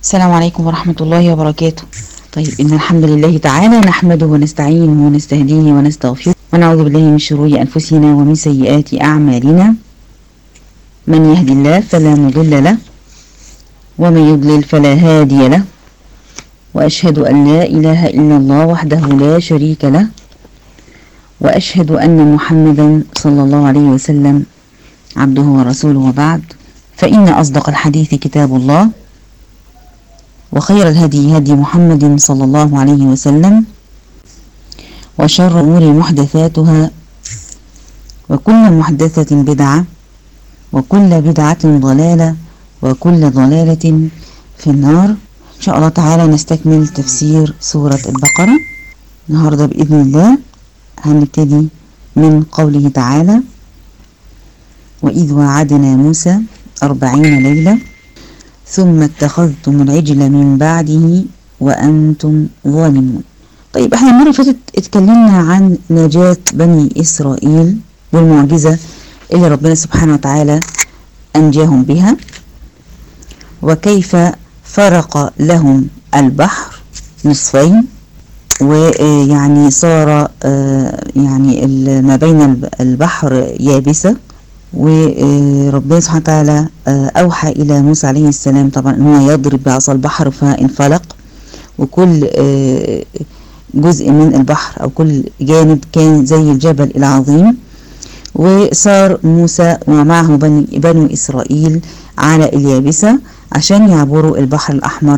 السلام عليكم ورحمة الله وبركاته طيب إن الحمد لله تعالى نحمده ونستعينه ونستهديه ونستغفره ونعوذ بالله من شرور أنفسنا ومن سيئات أعمالنا من يهدي الله فلا مضل له ومن يضلل فلا هادي له وأشهد أن لا إله إلا الله وحده لا شريك له وأشهد أن محمدا صلى الله عليه وسلم عبده ورسوله وبعد فإن أصدق الحديث كتاب الله وخير الهدي هدي محمد صلى الله عليه وسلم وشر الأمور محدثاتها وكل محدثة بدعة وكل بدعة ضلالة وكل ضلالة في النار إن شاء الله تعالى نستكمل تفسير سورة البقرة النهاردة بإذن الله هنبتدي من قوله تعالى وإذ وعدنا موسى أربعين ليلة ثم اتخذتم العجل من بعده وأنتم ظالمون طيب احنا المرة اللي فاتت اتكلمنا عن نجاة بني إسرائيل والمعجزة اللي ربنا سبحانه وتعالى أنجاهم بها وكيف فرق لهم البحر نصفين ويعني صار يعني ما بين البحر يابسة وربنا سبحانه وتعالى أوحى إلى موسى عليه السلام طبعا أنه يضرب بعصا البحر فانفلق وكل جزء من البحر أو كل جانب كان زي الجبل العظيم وصار موسى ومعه بني بنو إسرائيل على اليابسة عشان يعبروا البحر الأحمر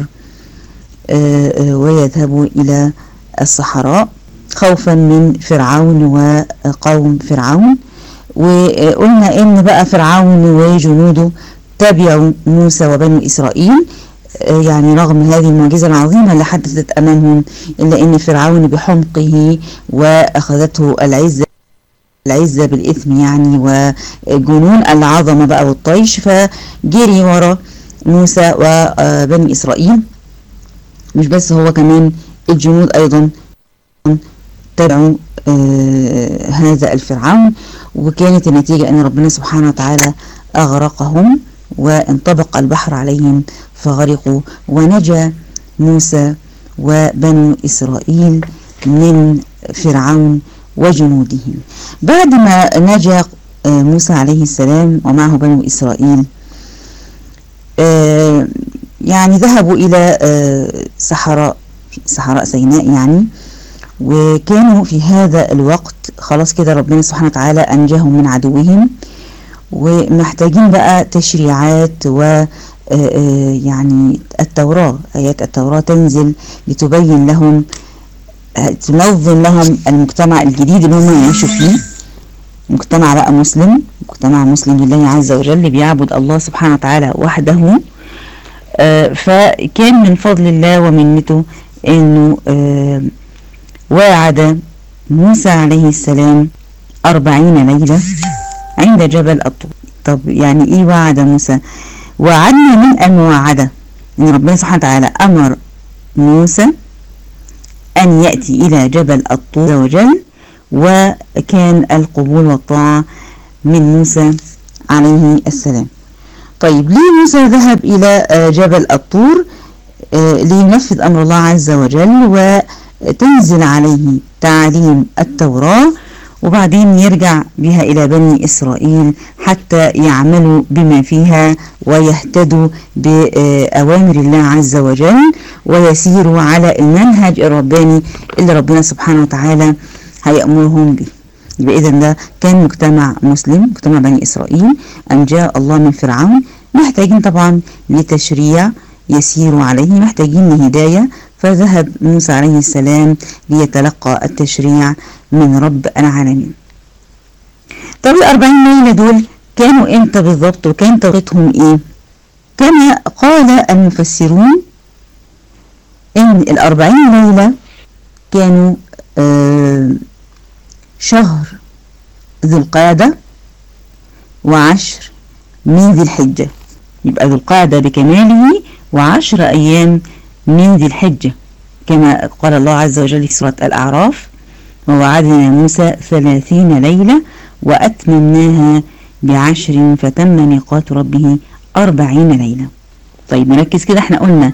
ويذهبوا إلى الصحراء خوفا من فرعون وقوم فرعون وقلنا ان بقى فرعون وجنوده تبعوا موسى وبني اسرائيل يعني رغم هذه المعجزة العظيمة اللي حدثت أمامهم إلا أن فرعون بحمقه وأخذته العزة العزة بالإثم يعني وجنون العظمة بقى والطيش فجري ورا موسى وبني إسرائيل مش بس هو كمان الجنود أيضا تبعوا آه هذا الفرعون وكانت النتيجة أن ربنا سبحانه وتعالى أغرقهم وانطبق البحر عليهم فغرقوا ونجا موسى وبنو إسرائيل من فرعون وجنوده بعد ما نجا آه موسى عليه السلام ومعه بنو إسرائيل آه يعني ذهبوا إلى صحراء صحراء سيناء يعني وكانوا في هذا الوقت خلاص كده ربنا سبحانه وتعالى أنجاهم من عدوهم ومحتاجين بقى تشريعات و يعني التوراة آيات التوراة تنزل لتبين لهم تنظم لهم المجتمع الجديد اللي هم يعيشوا فيه مجتمع بقى مسلم مجتمع مسلم لله عز وجل بيعبد الله سبحانه وتعالى وحده فكان من فضل الله ومنته انه واعد موسى عليه السلام أربعين ليلة عند جبل الطور طب يعني ايه وعد موسى وعدنا من المواعدة ان ربنا سبحانه وتعالى امر موسى ان يأتي الى جبل الطور وجل وكان القبول والطاعة من موسى عليه السلام طيب ليه موسى ذهب الى جبل الطور لينفذ امر الله عز وجل وتنزل عليه تعاليم التوراة وبعدين يرجع بها إلى بني إسرائيل حتى يعملوا بما فيها ويهتدوا بأوامر الله عز وجل ويسيروا على المنهج الرباني اللي ربنا سبحانه وتعالى هيأمرهم به يبقى إذا ده كان مجتمع مسلم مجتمع بني إسرائيل أن جاء الله من فرعون محتاجين طبعا لتشريع يسيروا عليه محتاجين لهداية فذهب موسى عليه السلام ليتلقى التشريع من رب العالمين طب الأربعين ليلة دول كانوا امتى بالضبط وكان توقيتهم ايه كما قال المفسرون ان الأربعين ليلة كانوا آه شهر ذو القعدة وعشر من ذي الحجة يبقى ذو القعدة بكماله وعشر أيام من ذي الحجة كما قال الله عز وجل في سورة الأعراف ووعدنا موسى ثلاثين ليلة وأتممناها بعشر فتم ميقات ربه أربعين ليلة طيب نركز كده احنا قلنا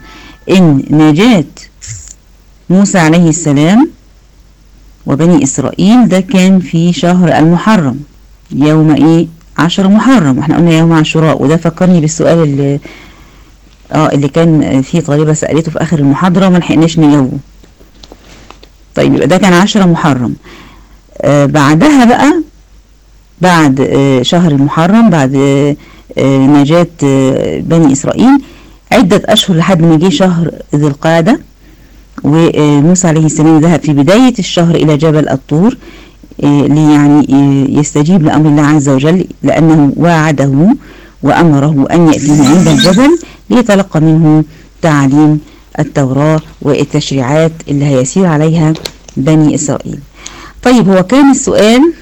إن نجاة موسى عليه السلام وبني إسرائيل ده كان في شهر المحرم يوم إيه عشر محرم احنا قلنا يوم عاشوراء وده فكرني بالسؤال اللي اه اللي كان في طالبة سألته في آخر المحاضرة وما لحقناش نجاوبه طيب يبقى ده كان عشرة محرم آه بعدها بقى بعد آه شهر المحرم بعد آه آه نجاة آه بني إسرائيل عدة أشهر لحد ما جه شهر ذي القعدة وموسى عليه السلام ذهب في بداية الشهر إلى جبل الطور ليعني يستجيب لأمر الله عز وجل لأنه وعده وأمره أن يأتيه عند الجبل ليتلقى منه تعليم التوراة والتشريعات اللي هيسير عليها بني إسرائيل طيب هو كان السؤال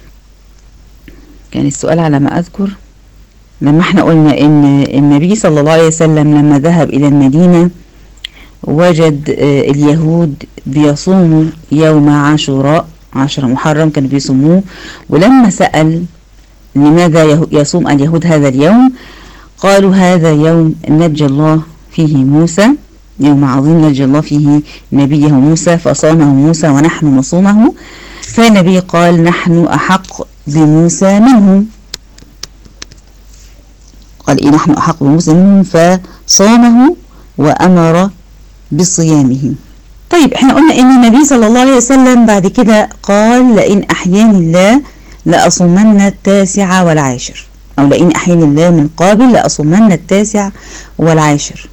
كان السؤال على ما أذكر لما احنا قلنا ان النبي صلى الله عليه وسلم لما ذهب إلى المدينة وجد اليهود بيصوموا يوم عاشوراء عشر محرم كانوا بيصوموه ولما سأل لماذا يصوم اليهود هذا اليوم قالوا هذا يوم نجى الله فيه موسى يوم عظيم نجى الله فيه نبيه موسى فصامه موسى ونحن نصومه فالنبي قال نحن أحق بموسى منهم قال إيه نحن أحق بموسى منهم فصامه وأمر بصيامه طيب احنا قلنا ان النبي صلى الله عليه وسلم بعد كده قال لئن احياني الله لأصومن التاسع والعاشر او لئن احياني الله من قابل لأصومن التاسع والعاشر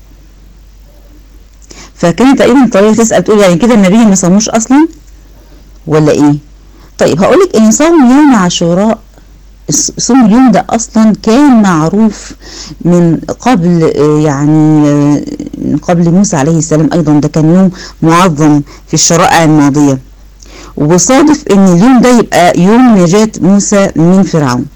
فكانت تقريبا طريقة تسأل تقول يعني كده النبي ما صاموش اصلا ولا ايه طيب هقولك ان صوم يوم عاشوراء صوم اليوم ده اصلا كان معروف من قبل يعني من قبل موسى عليه السلام ايضا ده كان يوم معظم في الشرائع الماضية وصادف ان اليوم ده يبقى يوم نجاة موسى من فرعون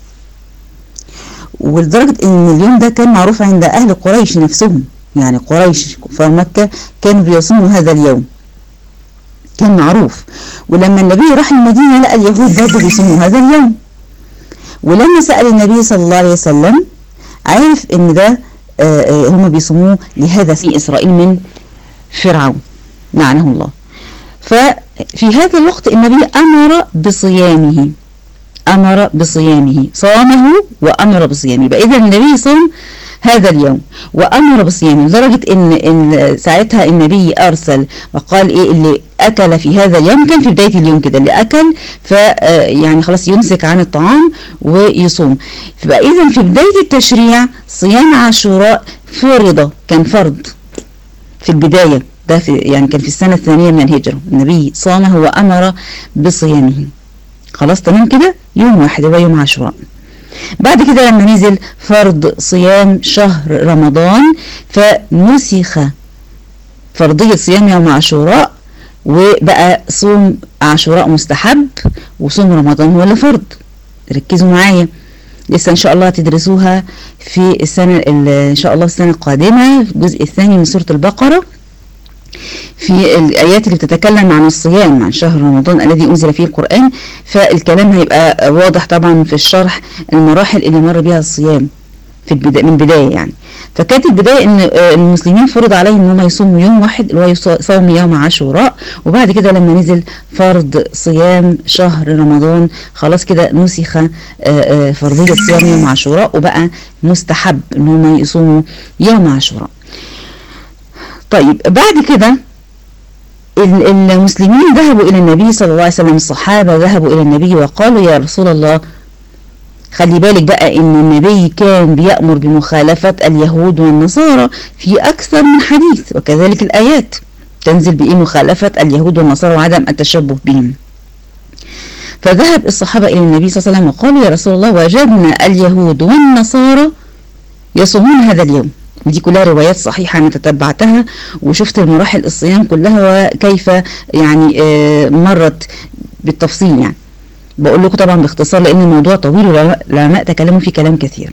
ولدرجة ان اليوم ده كان معروف عند اهل قريش نفسهم يعني قريش كفار مكة كانوا بيصوموا هذا اليوم كان معروف ولما النبي راح المدينة لقى اليهود برضه بيصوموا هذا اليوم ولما سأل النبي صلى الله عليه وسلم عرف ان ده هم بيصوموه لهذا في إسرائيل من فرعون لعنه الله ففي هذا الوقت النبي أمر بصيامه أمر بصيامه صامه وأمر بصيامه يبقى إذا النبي صام هذا اليوم وأمر بصيامه لدرجة إن, إن ساعتها النبي أرسل وقال إيه اللي أكل في هذا اليوم كان في بداية اليوم كده اللي أكل ف يعني خلاص يمسك عن الطعام ويصوم فبقى إذا في بداية التشريع صيام عاشوراء فرض كان فرض في البداية ده في يعني كان في السنة الثانية من الهجرة النبي صامه وأمر بصيامه خلاص تمام كده يوم واحد هو يوم عاشوراء بعد كده لما نزل فرض صيام شهر رمضان فنسخ فرضية صيام يوم عاشوراء وبقى صوم عاشوراء مستحب وصوم رمضان هو اللي فرض ركزوا معايا لسه ان شاء الله هتدرسوها في السنة ان شاء الله السنة القادمة في الجزء الثاني من سورة البقرة في الآيات اللي بتتكلم عن الصيام عن شهر رمضان الذي أنزل فيه القرآن فالكلام هيبقى واضح طبعا في الشرح المراحل اللي مر بها الصيام في البداية من بداية يعني فكانت البداية ان المسلمين فرض عليهم ان هم يصوموا يوم واحد اللي هو صوم يوم عاشوراء وبعد كده لما نزل فرض صيام شهر رمضان خلاص كده نسخ فرضية صيام يوم عاشوراء وبقى مستحب ان هم يصوموا يوم عاشوراء طيب بعد كده المسلمين ذهبوا إلى النبي صلى الله عليه وسلم الصحابة ذهبوا إلى النبي وقالوا يا رسول الله خلي بالك بقى ان النبي كان بيأمر بمخالفة اليهود والنصارى في أكثر من حديث وكذلك الآيات تنزل بإيه مخالفة اليهود والنصارى وعدم التشبه بهم فذهب الصحابة إلى النبي صلى الله عليه وسلم وقالوا يا رسول الله وجدنا اليهود والنصارى يصومون هذا اليوم دي كلها روايات صحيحة أنا تتبعتها وشفت المراحل الصيام كلها وكيف يعني مرت بالتفصيل يعني بقول لكم طبعا باختصار لأن الموضوع طويل والعلماء تكلموا فيه كلام كثير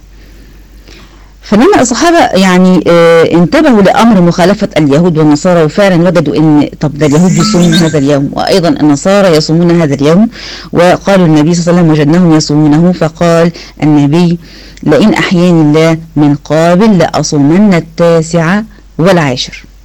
فلما الصحابة يعني انتبهوا لأمر مخالفة اليهود والنصارى وفعلا وجدوا ان طب ده اليهود يصومون هذا اليوم وأيضا النصارى يصومون هذا اليوم وقالوا النبي صلى الله عليه وسلم وجدناهم يصومونه فقال النبي لئن أحياني الله من قابل لأصومن التاسع والعاشر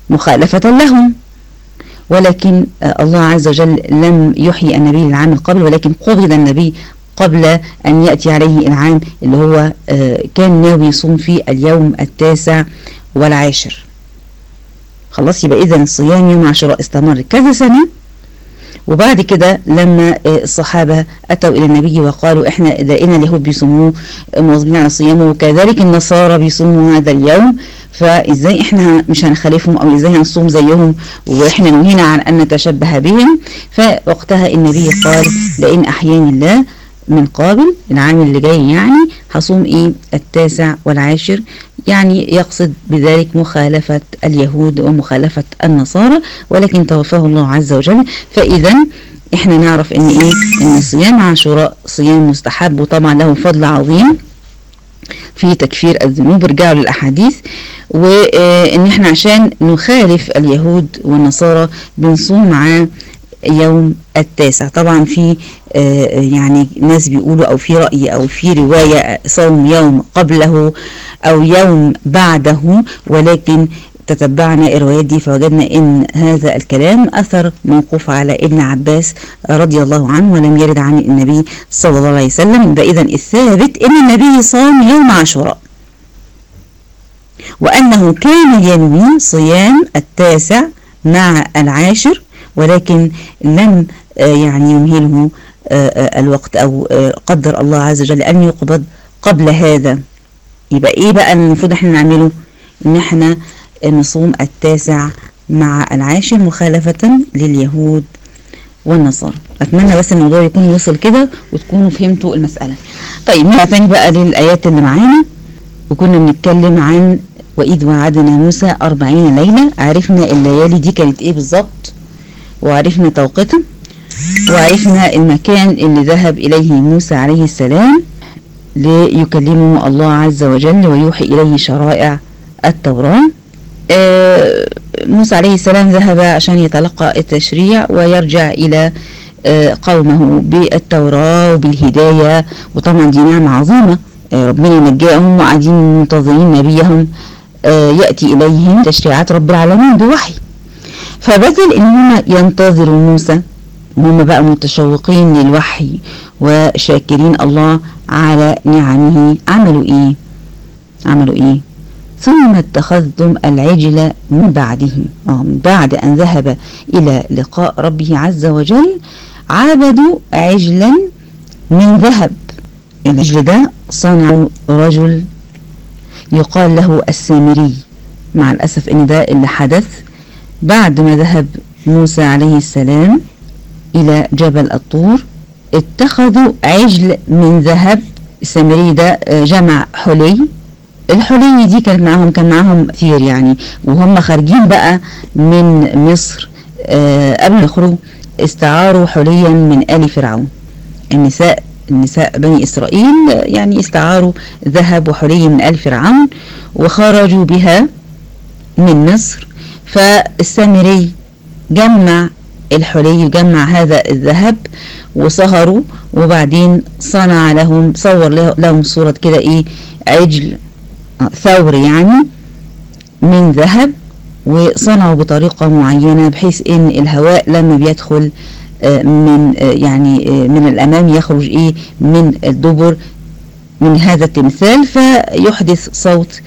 مخالفة لهم ولكن الله عز وجل لم يحيي النبي العام القبل ولكن قبض النبي قبل أن يأتي عليه العام اللي هو كان ناوي يصوم فيه اليوم التاسع والعاشر خلاص يبقى إذا الصيام يوم عاشوراء استمر كذا سنة وبعد كده لما الصحابة أتوا إلى النبي وقالوا إحنا لقينا اليهود بيصوموه مواظبين على صيامه وكذلك النصارى بيصوموا هذا اليوم فإزاي إحنا مش هنخالفهم أو إزاي هنصوم زيهم وإحنا نهينا عن أن نتشبه بهم فوقتها النبي قال لئن أحياني الله من قابل العام اللي جاي يعني هصوم ايه التاسع والعاشر يعني يقصد بذلك مخالفة اليهود ومخالفة النصارى ولكن توفاه الله عز وجل فإذا احنا نعرف ان ايه ان صيام عاشوراء صيام مستحب وطبعا له فضل عظيم في تكفير الذنوب ارجعوا للأحاديث وان احنا عشان نخالف اليهود والنصارى بنصوم معاه يوم التاسع طبعا في يعني ناس بيقولوا او في رأي او في رواية صوم يوم قبله او يوم بعده ولكن تتبعنا الروايات دي فوجدنا ان هذا الكلام اثر موقوف على ابن عباس رضي الله عنه ولم يرد عن النبي صلى الله عليه وسلم يبقى اذا الثابت ان النبي صام يوم عاشوراء وانه كان ينوي صيام التاسع مع العاشر ولكن لم يعني يمهله الوقت او قدر الله عز وجل ان يقبض قبل هذا يبقى ايه بقى المفروض احنا نعمله ان احنا نصوم التاسع مع العاشر مخالفة لليهود والنصارى اتمنى بس الموضوع يكون وصل كده وتكونوا فهمتوا المسألة طيب نرجع تاني بقى للآيات اللي معانا وكنا بنتكلم عن وإذ وعدنا موسى أربعين ليلة عرفنا الليالي دي كانت ايه بالظبط وعرفنا توقيتها وعرفنا المكان اللي ذهب إليه موسى عليه السلام ليكلمه الله عز وجل ويوحي إليه شرائع التوراة آه موسى عليه السلام ذهب عشان يتلقى التشريع ويرجع إلى آه قومه بالتوراة وبالهداية وطبعا دي نعمة عظيمة آه ربنا نجاهم وقاعدين منتظرين نبيهم يأتي إليهم تشريعات رب العالمين بوحي فبدل ان هم ينتظروا موسى هم بقى متشوقين للوحي وشاكرين الله على نعمه عملوا ايه عملوا ايه ثم اتخذتم العجل من بعده اه من بعد ان ذهب الى لقاء ربه عز وجل عبدوا عجلا من ذهب العجل ده صنعوا رجل يقال له السامري مع الاسف ان ده اللي حدث بعد ما ذهب موسى عليه السلام إلى جبل الطور اتخذوا عجل من ذهب السامري ده جمع حلي الحلي دي كانت معاهم كان معاهم كتير يعني وهم خارجين بقى من مصر قبل يخرجوا استعاروا حليا من آل فرعون النساء النساء بني إسرائيل يعني استعاروا ذهب وحلي من آل فرعون وخرجوا بها من مصر فالسامري جمع الحلي وجمع هذا الذهب وسهروا وبعدين صنع لهم صور لهم صورة كده ايه عجل ثور يعني من ذهب وصنعوا بطريقة معينة بحيث ان الهواء لما بيدخل من يعني من الامام يخرج ايه من الدبر من هذا التمثال فيحدث صوت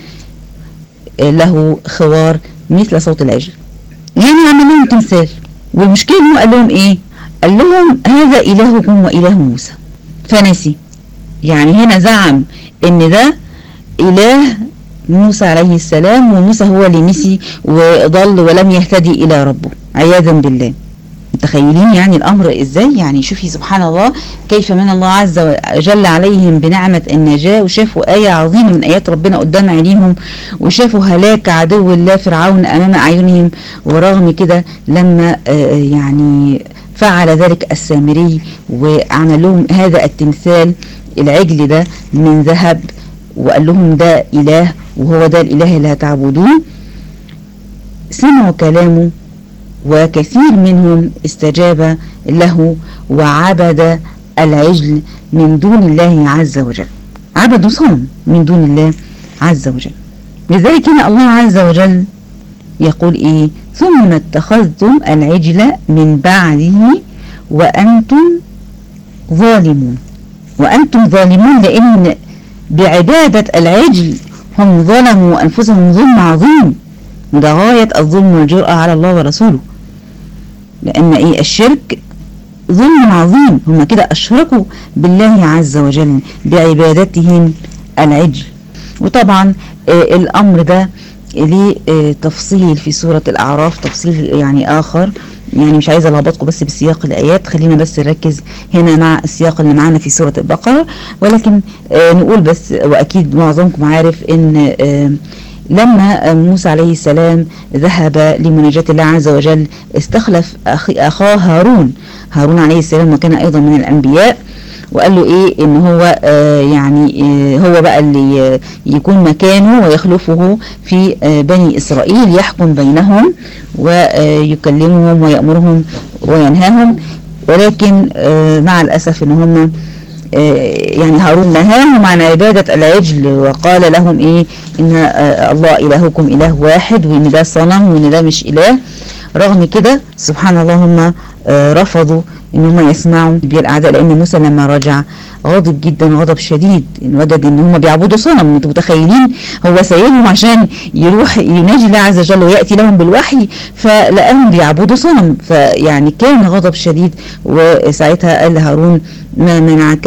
له خوار مثل صوت العجل يعني عمل لهم تمثال والمشكلة هو قال لهم ايه قال لهم هذا الهكم واله موسى فنسي يعني هنا زعم ان ده اله موسى عليه السلام وموسى هو اللي نسي وضل ولم يهتدي الى ربه عياذا بالله متخيلين يعني الامر ازاي يعني شوفي سبحان الله كيف من الله عز وجل عليهم بنعمة النجاة وشافوا آية عظيمة من آيات ربنا قدام عينيهم وشافوا هلاك عدو الله فرعون أمام أعينهم ورغم كده لما يعني فعل ذلك السامري وعمل لهم هذا التمثال العجل ده من ذهب وقال لهم ده إله وهو ده الإله اللي هتعبدوه سمعوا كلامه وكثير منهم استجاب له وعبد العجل من دون الله عز وجل عبدوا صنم من دون الله عز وجل لذلك هنا الله عز وجل يقول ايه ثم اتخذتم العجل من بعده وأنتم ظالمون وأنتم ظالمون لأن بعبادة العجل هم ظلموا أنفسهم ظلم عظيم وده غاية الظلم والجرأة على الله ورسوله لأن إيه الشرك ظلم عظيم هم كده أشركوا بالله عز وجل بعبادتهم العجل وطبعا آه الأمر ده ليه آه تفصيل في سورة الأعراف تفصيل يعني آخر يعني مش عايزة ألخبطكم بس بسياق الآيات خلينا بس نركز هنا مع السياق اللي معانا في سورة البقرة ولكن آه نقول بس وأكيد معظمكم عارف إن آه لما موسى عليه السلام ذهب لمناجاة الله عز وجل استخلف أخي أخاه هارون هارون عليه السلام وكان أيضا من الأنبياء وقال له ايه ان هو آه يعني آه هو بقى اللي يكون مكانه ويخلفه في آه بني اسرائيل يحكم بينهم ويكلمهم ويأمرهم وينهاهم ولكن مع الاسف ان هم يعني هارون نهاهم عن عبادة العجل وقال لهم ايه ان الله الهكم اله واحد وان ده صنم وان ده مش اله رغم كده سبحان الله هم رفضوا ان هم يسمعوا بالاعداء لان موسى لما رجع غاضب جدا غضب شديد ان وجد ان هم بيعبدوا صنم انتوا متخيلين هو سايبهم عشان يروح يناجي الله عز وجل وياتي لهم بالوحي فلقاهم بيعبدوا صنم فيعني كان غضب شديد وساعتها قال لهارون ما منعك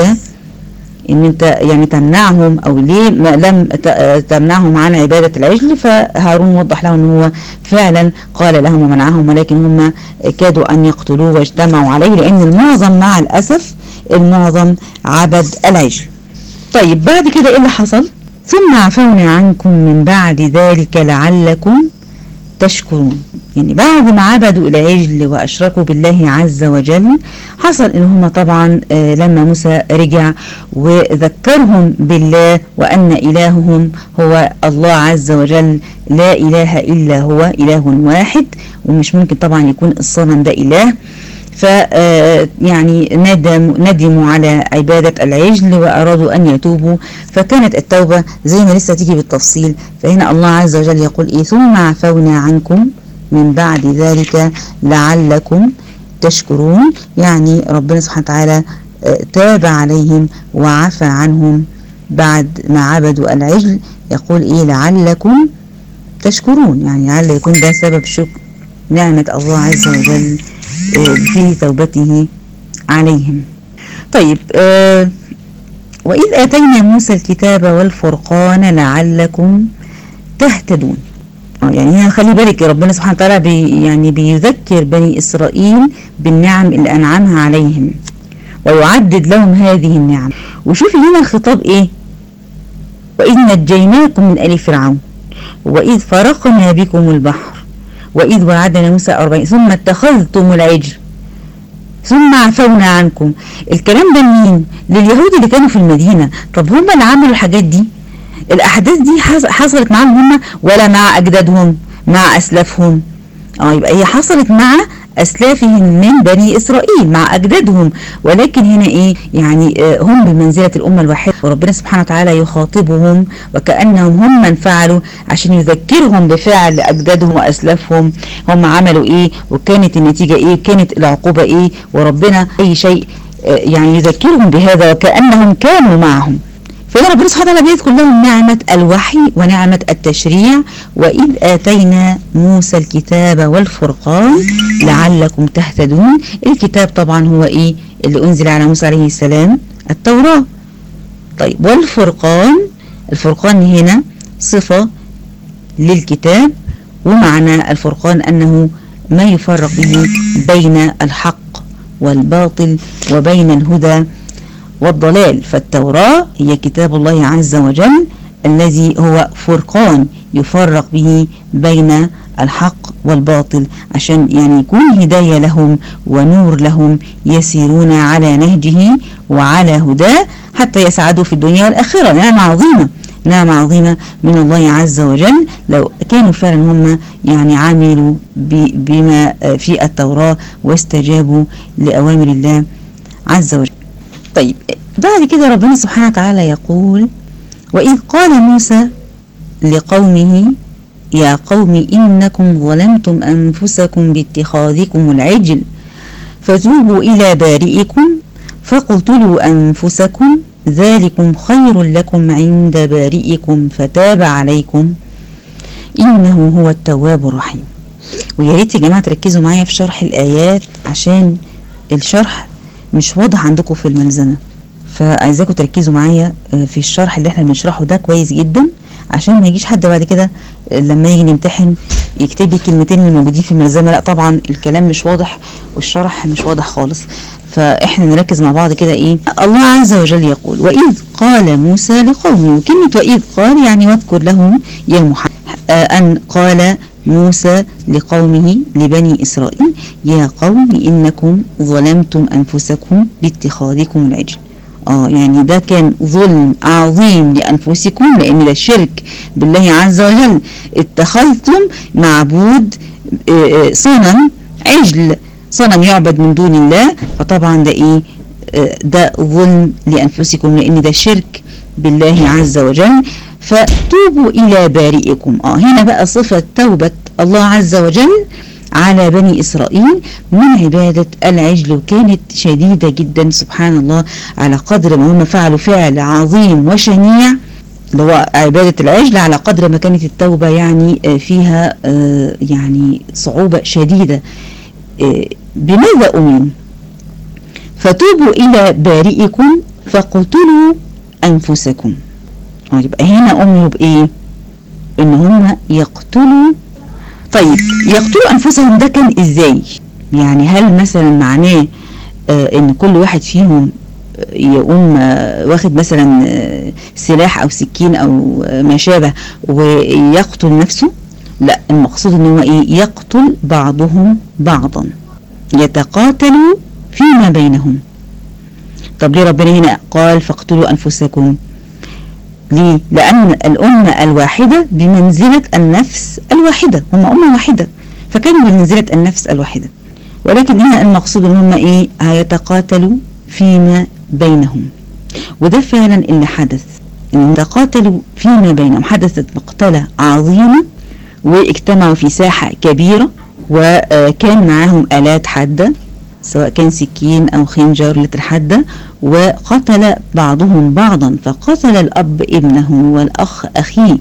ان انت يعني تمنعهم او ليه ما لم تمنعهم عن عبادة العجل فهارون وضح لهم ان هو فعلا قال لهم ومنعهم ولكن هم كادوا ان يقتلوه واجتمعوا عليه لان المعظم مع الاسف المعظم عبد العجل طيب بعد كده ايه اللي حصل ثم عفونا عنكم من بعد ذلك لعلكم تشكرون يعني بعد ما عبدوا العجل وأشركوا بالله عز وجل حصل إن هم طبعا لما موسى رجع وذكرهم بالله وأن إلههم هو الله عز وجل لا إله إلا هو إله واحد ومش ممكن طبعا يكون الصنم ده إله ف يعني ندم ندموا على عبادة العجل وأرادوا أن يتوبوا فكانت التوبة زي ما لسه تيجي بالتفصيل فهنا الله عز وجل يقول إيه ثم عفونا عنكم من بعد ذلك لعلكم تشكرون يعني ربنا سبحانه وتعالى تاب عليهم وعفى عنهم بعد ما عبدوا العجل يقول إيه لعلكم تشكرون يعني لعل يكون ده سبب شكر نعمة الله عز وجل في توبته عليهم طيب آه وإذ آتينا موسى الكتاب والفرقان لعلكم تهتدون يعني هنا خلي بالك ربنا سبحانه وتعالى بي يعني بيذكر بني إسرائيل بالنعم اللي أنعمها عليهم ويعدد لهم هذه النعم وشوفي هنا الخطاب إيه وإذ نجيناكم من آل فرعون وإذ فرقنا بكم البحر وإذ وعدنا موسى أربعين ثم اتخذتم العجل ثم عفونا عنكم الكلام ده لمين لليهود اللي كانوا في المدينة طب هم اللي عملوا الحاجات دي الأحداث دي حصلت معاهم هم ولا مع أجدادهم مع أسلافهم اه يبقى هي حصلت مع أسلافهم من بني إسرائيل مع أجدادهم ولكن هنا إيه يعني هم بمنزلة الأمة الواحدة وربنا سبحانه وتعالى يخاطبهم وكأنهم هم من فعلوا عشان يذكرهم بفعل أجدادهم وأسلافهم هم عملوا إيه وكانت النتيجة إيه كانت العقوبة إيه وربنا أي شيء يعني يذكرهم بهذا وكأنهم كانوا معهم فهنا ربنا سبحانه وتعالى بيذكر لهم نعمة الوحي ونعمة التشريع وإذ آتينا موسى الكتاب والفرقان لعلكم تهتدون الكتاب طبعا هو إيه اللي أنزل على موسى عليه السلام التوراة طيب والفرقان الفرقان هنا صفة للكتاب ومعنى الفرقان أنه ما يفرق به بين الحق والباطل وبين الهدى والضلال فالتوراة هي كتاب الله عز وجل الذي هو فرقان يفرق به بين الحق والباطل عشان يعني يكون هداية لهم ونور لهم يسيرون على نهجه وعلى هداه حتى يسعدوا في الدنيا والآخرة نعمة عظيمة نعمة عظيمة من الله عز وجل لو كانوا فعلا هم يعني عملوا بما في التوراة واستجابوا لأوامر الله عز وجل طيب بعد كده ربنا سبحانه وتعالى يقول وإذ قال موسى لقومه يا قوم إنكم ظلمتم أنفسكم باتخاذكم العجل فتوبوا إلى بارئكم فاقتلوا أنفسكم ذلكم خير لكم عند بارئكم فتاب عليكم إنه هو التواب الرحيم ويا ريت يا جماعة تركزوا معايا في شرح الآيات عشان الشرح مش واضح عندكم في الملزمة فعايزاكم تركزوا معايا في الشرح اللي احنا بنشرحه ده كويس جدا عشان ما يجيش حد بعد كده لما يجي نمتحن يكتب لي الكلمتين اللي موجودين في الملزمه لا طبعا الكلام مش واضح والشرح مش واضح خالص فاحنا نركز مع بعض كده ايه الله عز وجل يقول واذ قال موسى لقومه كلمه واذ قال يعني واذكر لهم يا محمد ان قال موسى لقومه لبني إسرائيل يا قوم إنكم ظلمتم أنفسكم باتخاذكم العجل اه يعني ده كان ظلم عظيم لأنفسكم لأن ده شرك بالله عز وجل اتخذتم معبود صنم عجل صنم يعبد من دون الله فطبعا ده ايه ده ظلم لأنفسكم لأن ده شرك بالله عز وجل فتوبوا إلى بارئكم اه هنا بقى صفة توبة الله عز وجل على بني إسرائيل من عبادة العجل وكانت شديدة جدا سبحان الله على قدر ما هم فعلوا فعل عظيم وشنيع اللي هو عبادة العجل على قدر ما كانت التوبة يعني فيها يعني صعوبة شديدة بماذا أمين فتوبوا إلى بارئكم فاقتلوا أنفسكم يبقى هنا أمروا بإيه إن هم يقتلوا طيب يقتلوا أنفسهم ده كان إزاي يعني هل مثلا معناه آه إن كل واحد فيهم يقوم آه واخد مثلا آه سلاح أو سكين أو ما شابه ويقتل نفسه لا المقصود إن هو إيه يقتل بعضهم بعضا يتقاتلوا فيما بينهم طب ليه ربنا هنا قال فاقتلوا أنفسكم ليه؟ لأن الأمة الواحدة بمنزلة النفس الواحدة هم أمة واحدة فكانوا بمنزلة النفس الواحدة ولكن هنا المقصود ان هم ايه هيتقاتلوا فيما بينهم وده فعلا اللي حدث ان تقاتلوا فيما بينهم حدثت مقتلة عظيمة واجتمعوا في ساحة كبيرة وكان معاهم آلات حادة سواء كان سكين أو خنجر لترحدة وقتل بعضهم بعضا فقتل الأب ابنه والأخ أخيه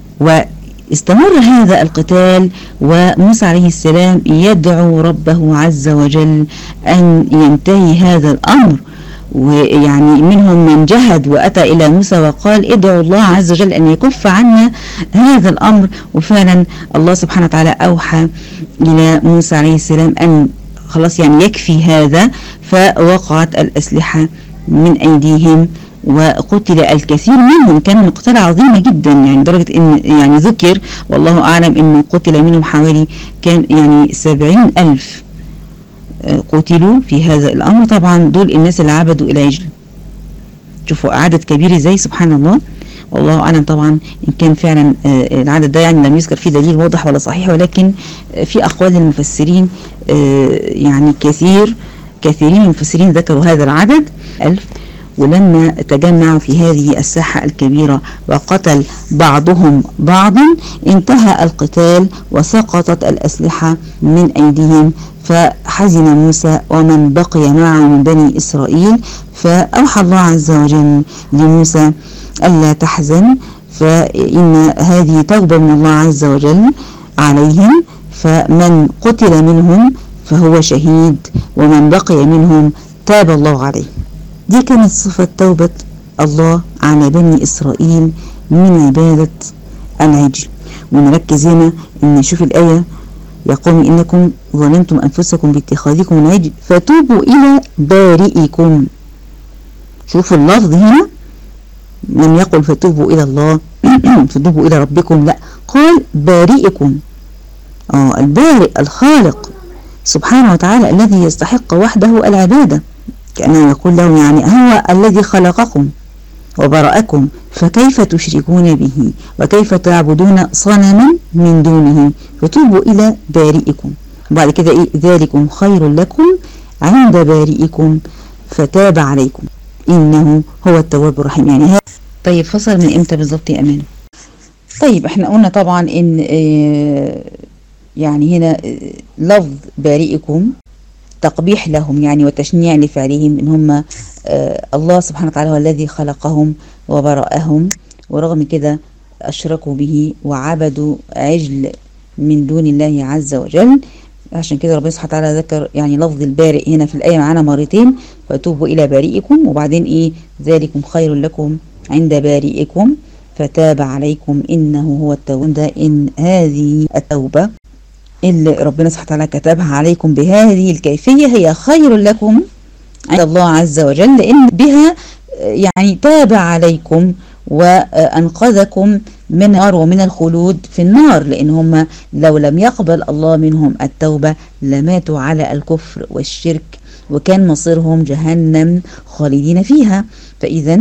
واستمر هذا القتال وموسى عليه السلام يدعو ربه عز وجل أن ينتهي هذا الأمر ويعني منهم من جهد وأتى إلى موسى وقال ادعوا الله عز وجل أن يكف عنا هذا الأمر وفعلا الله سبحانه وتعالى أوحى إلى موسى عليه السلام أن خلاص يعني يكفي هذا فوقعت الأسلحة من أيديهم وقتل الكثير منهم كان مقتلة عظيمة جدا يعني درجة ان يعني ذكر والله اعلم انه قتل منهم حوالي كان يعني سبعين الف قتلوا في هذا الامر طبعا دول الناس اللي عبدوا العجل شوفوا عدد كبير ازاي سبحان الله والله اعلم طبعا ان كان فعلا العدد ده يعني لم يذكر فيه دليل واضح ولا صحيح ولكن في اقوال للمفسرين يعني كثير كثيرين من المفسرين ذكروا هذا العدد ألف ولما تجمعوا في هذه الساحة الكبيرة وقتل بعضهم بعضا انتهى القتال وسقطت الأسلحة من أيديهم فحزن موسى ومن بقي معه من بني إسرائيل فأوحى الله عز وجل لموسى ألا تحزن فإن هذه توبة من الله عز وجل عليهم فمن قتل منهم فهو شهيد ومن بقي منهم تاب الله عليه دي كانت صفة توبة الله على بني إسرائيل من عبادة العجل ونركز هنا ان نشوف الآية يا قوم إنكم ظلمتم أنفسكم باتخاذكم العجل فتوبوا إلى بارئكم شوفوا اللفظ هنا لم يقل فتوبوا إلى الله فتوبوا إلى ربكم لا قال بارئكم آه البارئ الخالق سبحانه وتعالى الذي يستحق وحده العبادة كأنه يقول لهم يعني هو الذي خلقكم وبرأكم فكيف تشركون به وكيف تعبدون صنما من دونه فتوبوا إلى بارئكم وبعد كده إيه ذلكم خير لكم عند بارئكم فتاب عليكم إنه هو التواب الرحيم يعني هذا طيب فصل من إمتى بالضبط يا أمان طيب احنا قلنا طبعا ان آه، يعني هنا آه، لفظ بارئكم تقبيح لهم يعني وتشنيع لفعلهم ان هم آه، الله سبحانه وتعالى هو الذي خلقهم وبرأهم ورغم كده أشركوا به وعبدوا عجل من دون الله عز وجل عشان كده ربنا سبحانه وتعالى ذكر يعني لفظ البارئ هنا في الآية معانا مرتين وتوبوا إلى بارئكم وبعدين إيه ذلكم خير لكم عند بارئكم فتاب عليكم إنه هو التواب ده إن هذه التوبة اللي ربنا سبحانه وتعالى كتبها عليكم بهذه الكيفية هي خير لكم عند الله عز وجل لأن بها يعني تاب عليكم وأنقذكم من النار ومن الخلود في النار لأن هم لو لم يقبل الله منهم التوبة لماتوا على الكفر والشرك وكان مصيرهم جهنم خالدين فيها فإذا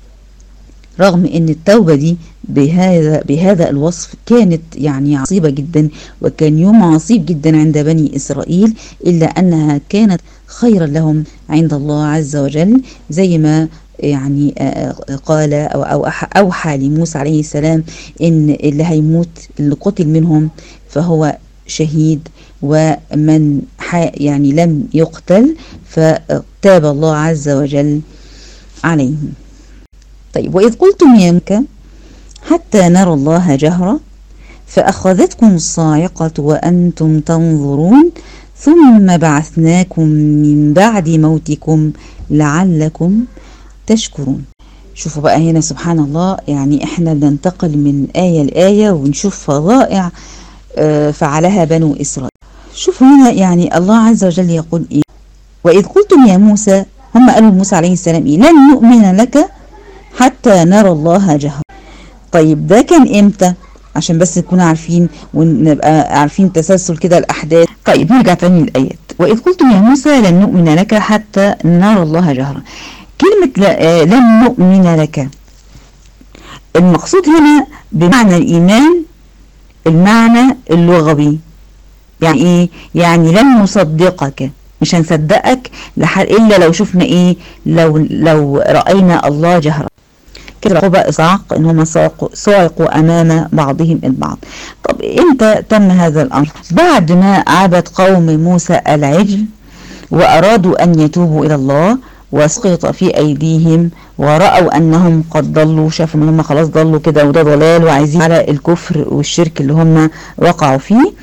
رغم ان التوبة دي بهذا بهذا الوصف كانت يعني عصيبة جدا وكان يوم عصيب جدا عند بني اسرائيل الا انها كانت خيرا لهم عند الله عز وجل زي ما يعني قال او او اوحى لموسى عليه السلام ان اللي هيموت اللي قتل منهم فهو شهيد ومن يعني لم يقتل فتاب الله عز وجل عليهم طيب وإذ قلتم يا مكة حتى نرى الله جهرة فأخذتكم الصاعقة وأنتم تنظرون ثم بعثناكم من بعد موتكم لعلكم تشكرون شوفوا بقى هنا سبحان الله يعني احنا بننتقل من آية لآية ونشوف فظائع فعلها بنو إسرائيل شوفوا هنا يعني الله عز وجل يقول إيه وإذ قلتم يا موسى هم قالوا موسى عليه السلام إيه لن نؤمن لك حتى نرى الله جهرا طيب ده كان امتى عشان بس نكون عارفين ونبقى عارفين تسلسل كده الاحداث طيب نرجع تاني للايات واذ قلتم يا موسى لن نؤمن لك حتى نرى الله جهرا كلمة لن نؤمن لك المقصود هنا بمعنى الايمان المعنى اللغوي يعني ايه يعني لن نصدقك مش هنصدقك الا لو شفنا ايه لو لو راينا الله جهرا كده عقوبة إصعاق إن هم صعقوا أمام بعضهم البعض طب إمتى تم هذا الأمر بعد ما عبد قوم موسى العجل وأرادوا أن يتوبوا إلى الله وسقط في أيديهم ورأوا أنهم قد ضلوا شافوا أن هم خلاص ضلوا كده وده ضلال وعايزين على الكفر والشرك اللي هم وقعوا فيه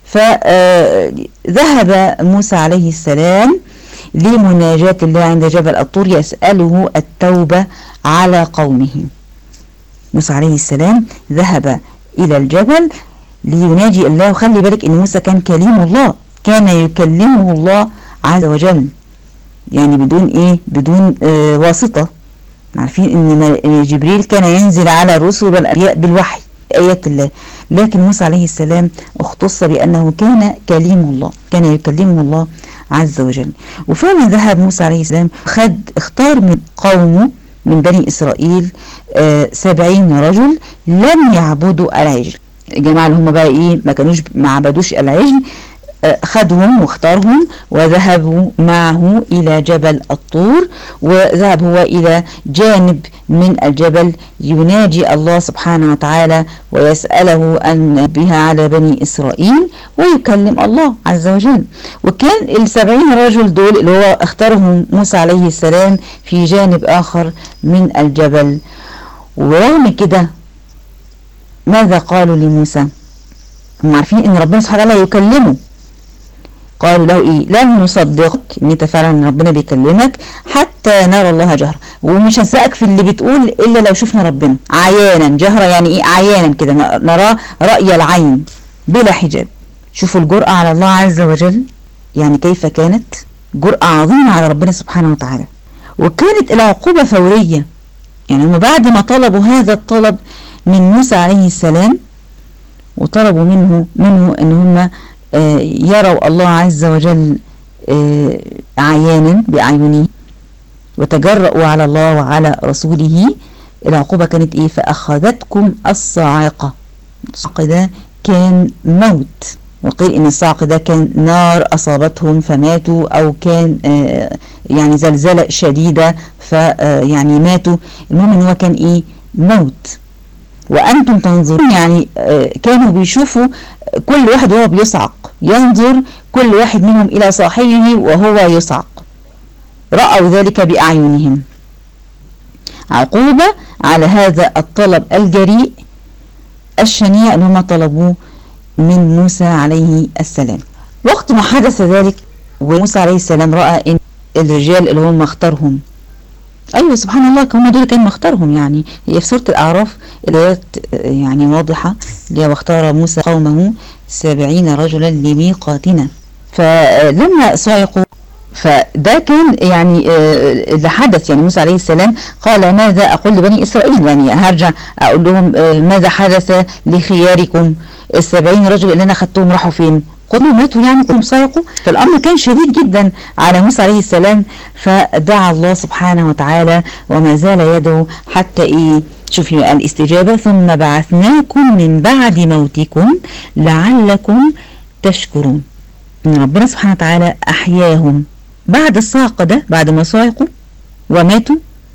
فذهب موسى عليه السلام لمناجاة الله عند جبل الطور يسأله التوبة على قومه موسى عليه السلام ذهب إلى الجبل ليناجي الله وخلي بالك ان موسى كان كليم الله كان يكلمه الله عز وجل يعني بدون ايه بدون آه واسطة عارفين ان جبريل كان ينزل على الرسل والانبياء بالوحي آيات الله لكن موسى عليه السلام اختص بأنه كان كليم الله كان يكلمه الله عز وجل وفعلا ذهب موسى عليه السلام خد اختار من قومه من بني إسرائيل آه سبعين رجل لم يعبدوا العجل الجماعة اللي هم بقى ايه ما كانوش ما عبدوش العجل خدهم واختارهم وذهبوا معه إلى جبل الطور وذهب هو إلى جانب من الجبل يناجي الله سبحانه وتعالى ويسأله أن بها على بني إسرائيل ويكلم الله عز وجل وكان السبعين رجل دول اللي هو اختارهم موسى عليه السلام في جانب آخر من الجبل ورغم كده ماذا قالوا لموسى هم عارفين ان ربنا سبحانه وتعالى يكلمه قالوا له ايه لن نصدقك ان انت فعلا ربنا بيكلمك حتى نرى الله جهرا ومش هنصدقك في اللي بتقول الا لو شفنا ربنا عيانا جهرا يعني ايه عيانا كده نراه رأي العين بلا حجاب شوفوا الجرأة على الله عز وجل يعني كيف كانت جرأة عظيمة على ربنا سبحانه وتعالى وكانت العقوبة فورية يعني هم بعد ما طلبوا هذا الطلب من موسى عليه السلام وطلبوا منه منه ان هم يروا الله عز وجل عيانا بأعينه وتجرؤوا على الله وعلى رسوله العقوبة كانت ايه فأخذتكم الصاعقة الصاعقة ده كان موت وقيل ان الصاعقة ده كان نار اصابتهم فماتوا او كان يعني زلزلة شديدة فيعني ماتوا المهم ان هو كان ايه موت وأنتم تنظرون يعني آه، كانوا بيشوفوا كل واحد وهو بيصعق ينظر كل واحد منهم إلى صاحبه وهو يصعق رأوا ذلك بأعينهم عقوبة على هذا الطلب الجريء الشنيع اللي هم طلبوه من موسى عليه السلام وقت ما حدث ذلك وموسى عليه السلام رأى ان الرجال اللي هم اختارهم ايوه سبحان الله هم دول كان مختارهم يعني هي في سوره الاعراف الايات يعني واضحه اللي هو اختار موسى قومه سبعين رجلا لميقاتنا فلما صعقوا فده كان يعني آه، اللي حدث يعني موسى عليه السلام قال ماذا أقول لبني إسرائيل يعني هرجع أقول لهم آه، ماذا حدث لخياركم السبعين رجل اللي أنا خدتهم راحوا فين كلهم ماتوا يعني كلهم سرقوا فالأمر كان شديد جدا على موسى عليه السلام فدعا الله سبحانه وتعالى وما زال يدعو حتى إيه شوفي الاستجابة ثم بعثناكم من بعد موتكم لعلكم تشكرون ربنا سبحانه وتعالى أحياهم بعد الصعق ده بعد ما صعقوا وماتوا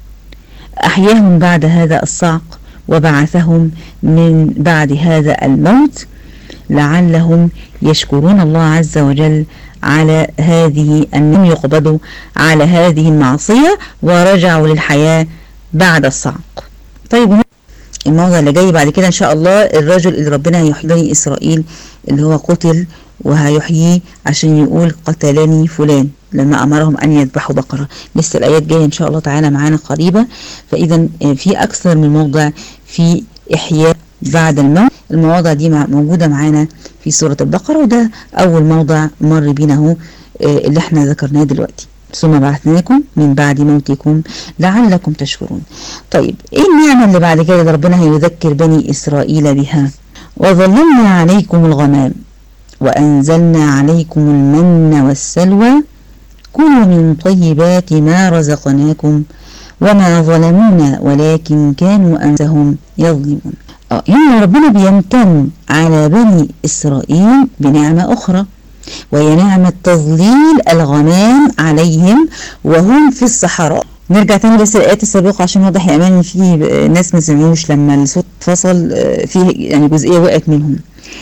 أحياهم بعد هذا الصعق وبعثهم من بعد هذا الموت لعلهم يشكرون الله عز وجل على هذه أنهم يقبضوا على هذه المعصية ورجعوا للحياة بعد الصعق طيب الموضوع اللي جاي بعد كده إن شاء الله الرجل اللي ربنا هيحيي بني إسرائيل اللي هو قتل وهيحييه عشان يقول قتلني فلان لما أمرهم أن يذبحوا بقرة لسه الآيات جاية إن شاء الله تعالى معانا قريبة فإذا في أكثر من موضع في إحياء بعد الموت المواضع دي موجودة معانا في سورة البقرة وده أول موضع مر بينا هو اللي احنا ذكرناه دلوقتي ثم بعثناكم من بعد موتكم لعلكم تشكرون طيب ايه النعمة اللي بعد كده ربنا هيذكر بني إسرائيل بها وظللنا عليكم الغمام وأنزلنا عليكم المن والسلوى كلوا من طيبات ما رزقناكم وما ظلمونا ولكن كانوا أنفسهم يظلمون اه يعني ربنا بيمتن على بني إسرائيل بنعمة أخرى وهي نعمة تظليل الغمام عليهم وهم في الصحراء نرجع تاني بس الآيات السابقة عشان واضح يا أمان في ناس ما سمعوش لما الصوت فصل فيه يعني جزئية وقعت منهم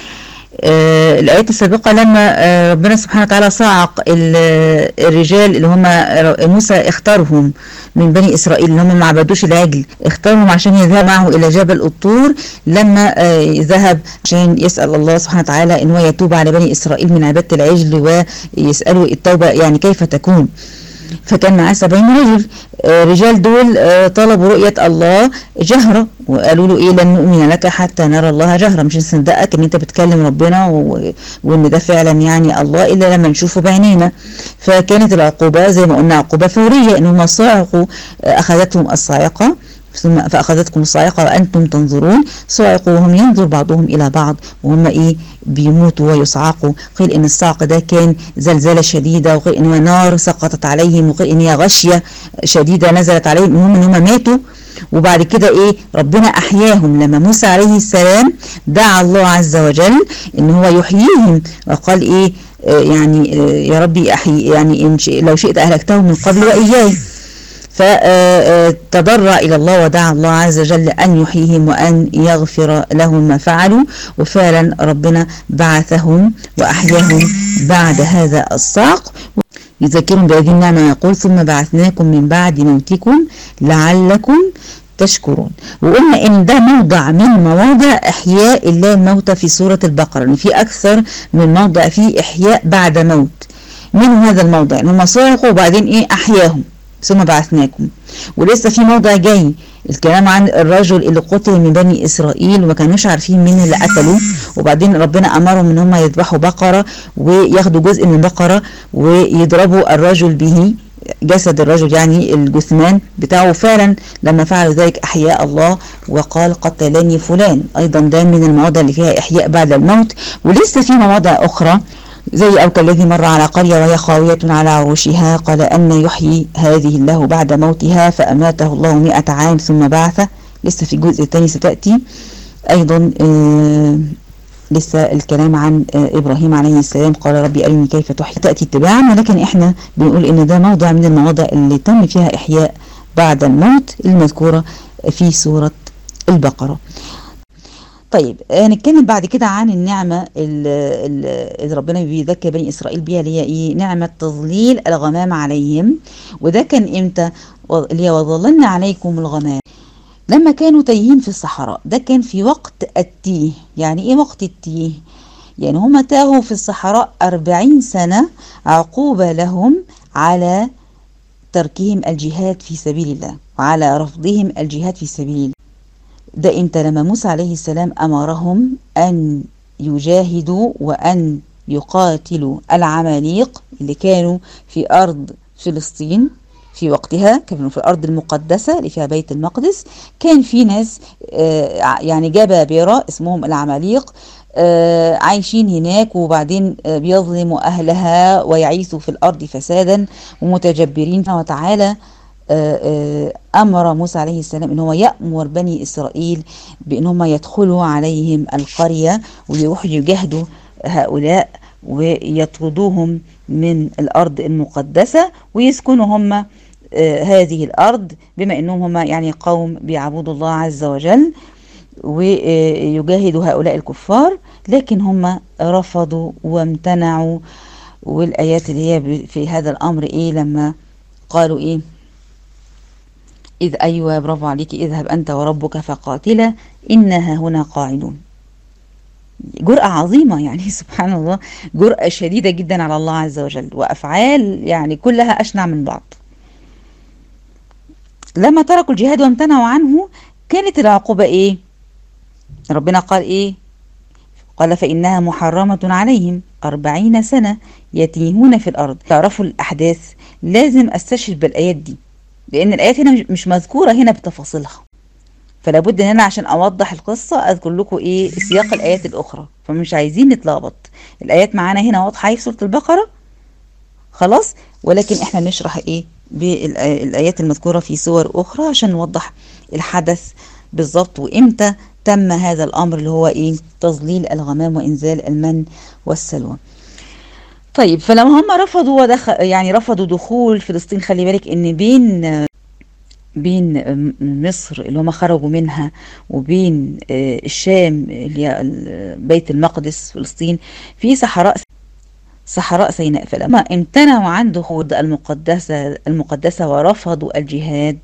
آه الآيات السابقة لما آه ربنا سبحانه وتعالى صعق الرجال اللي هم موسى اختارهم من بني إسرائيل اللي هم ما عبدوش العجل اختارهم عشان يذهب معه إلى جبل الطور لما آه ذهب عشان يسأل الله سبحانه وتعالى إن هو يتوب على بني إسرائيل من عبادة العجل ويسألوا التوبة يعني كيف تكون فكان معاه سبعين رجل رجال دول طلبوا رؤية الله جهرة وقالوا له ايه لن نؤمن لك حتى نرى الله جهرة مش نصدقك ان انت بتكلم ربنا و... وان ده فعلا يعني الله الا لما نشوفه بعينينا فكانت العقوبة زي ما قلنا عقوبة فورية ان هم صعقوا اخذتهم الصاعقة ثم فأخذتكم الصاعقة وأنتم تنظرون صعقوا وهم ينظر بعضهم إلى بعض وهم إيه بيموتوا ويصعقوا قيل إن الصعق ده كان زلزلة شديدة وقيل إن نار سقطت عليهم وقيل إن هي غشية شديدة نزلت عليهم المهم إن هم ماتوا وبعد كده ايه ربنا احياهم لما موسى عليه السلام دعا الله عز وجل ان هو يحييهم وقال ايه آه يعني آه يا ربي احيي يعني إن لو شئت اهلكتهم من قبل واياي فتضرع إلى الله ودعا الله عز وجل أن يحييهم وأن يغفر لهم ما فعلوا وفعلا ربنا بعثهم وأحياهم بعد هذا الصعق يذكرهم بهذه النعمة يقول ثم بعثناكم من بعد موتكم لعلكم تشكرون وقلنا ان ده موضع من مواضع احياء الله الموتى في سورة البقرة ان في اكثر من موضع فيه احياء بعد موت من هذا الموضع ان هم صعقوا وبعدين ايه احياهم ثم بعثناكم ولسه في موضع جاي الكلام عن الرجل اللي قتل من بني اسرائيل وما كانوش عارفين مين اللي قتله وبعدين ربنا امرهم ان هم يذبحوا بقره وياخدوا جزء من البقره ويضربوا الرجل به جسد الرجل يعني الجثمان بتاعه فعلا لما فعلوا ذلك احياء الله وقال قتلني فلان ايضا ده من المواضع اللي فيها احياء بعد الموت ولسه في مواضع اخرى زي أو كالذي مر على قرية وهي خاوية على عروشها قال أن يحيي هذه الله بعد موتها فأماته الله مئة عام ثم بعثه لسه في الجزء الثاني ستأتي أيضا آه لسه الكلام عن آه إبراهيم عليه السلام قال ربي أرني كيف تحيي تأتي اتباعا ولكن إحنا بنقول إن ده موضع من المواضع اللي تم فيها إحياء بعد الموت المذكورة في سورة البقرة طيب هنتكلم بعد كده عن النعمة اللي ربنا بيذكر بني إسرائيل بيها اللي هي إيه نعمة تظليل الغمام عليهم وده كان إمتى اللي هي وظللنا عليكم الغمام لما كانوا تايهين في الصحراء ده كان في وقت التيه يعني إيه وقت التيه يعني هم تاهوا في الصحراء أربعين سنة عقوبة لهم على تركهم الجهاد في سبيل الله وعلى رفضهم الجهاد في سبيل الله ده امتى لما موسى عليه السلام أمرهم أن يجاهدوا وأن يقاتلوا العماليق اللي كانوا في أرض فلسطين في وقتها كانوا في الأرض المقدسة اللي فيها بيت المقدس كان في ناس يعني جبابرة اسمهم العماليق عايشين هناك وبعدين بيظلموا أهلها ويعيثوا في الأرض فسادا ومتجبرين وتعالى أمر موسى عليه السلام إن هو يأمر بني إسرائيل بإن هم يدخلوا عليهم القرية ويروحوا يجاهدوا هؤلاء ويطردوهم من الأرض المقدسة ويسكنوا هم هذه الأرض بما أنهم هم يعني قوم بيعبدوا الله عز وجل ويجاهدوا هؤلاء الكفار لكن هم رفضوا وامتنعوا والآيات اللي هي في هذا الأمر إيه لما قالوا إيه إذ أيوة برافو عليك اذهب أنت وربك فقاتلا إنها هنا قاعدون جرأة عظيمة يعني سبحان الله جرأة شديدة جدا على الله عز وجل وأفعال يعني كلها أشنع من بعض لما تركوا الجهاد وامتنعوا عنه كانت العقوبة إيه ربنا قال إيه قال فإنها محرمة عليهم أربعين سنة يتيهون في الأرض تعرفوا الأحداث لازم أستشهد بالآيات دي لأن الآيات هنا مش مذكورة هنا بتفاصيلها فلا بد ان انا عشان اوضح القصة اذكر لكم ايه سياق الايات الاخرى فمش عايزين نتلخبط الايات معانا هنا واضحة في سورة البقرة خلاص ولكن احنا نشرح ايه بالايات المذكورة في سور اخرى عشان نوضح الحدث بالظبط وامتى تم هذا الامر اللي هو ايه تظليل الغمام وانزال المن والسلوى طيب فلما هم رفضوا ودخل يعني رفضوا دخول فلسطين خلي بالك ان بين بين مصر اللي هم خرجوا منها وبين الشام اللي هي بيت المقدس فلسطين في صحراء صحراء سيناء فلما امتنعوا عن دخول المقدسة المقدسة ورفضوا الجهاد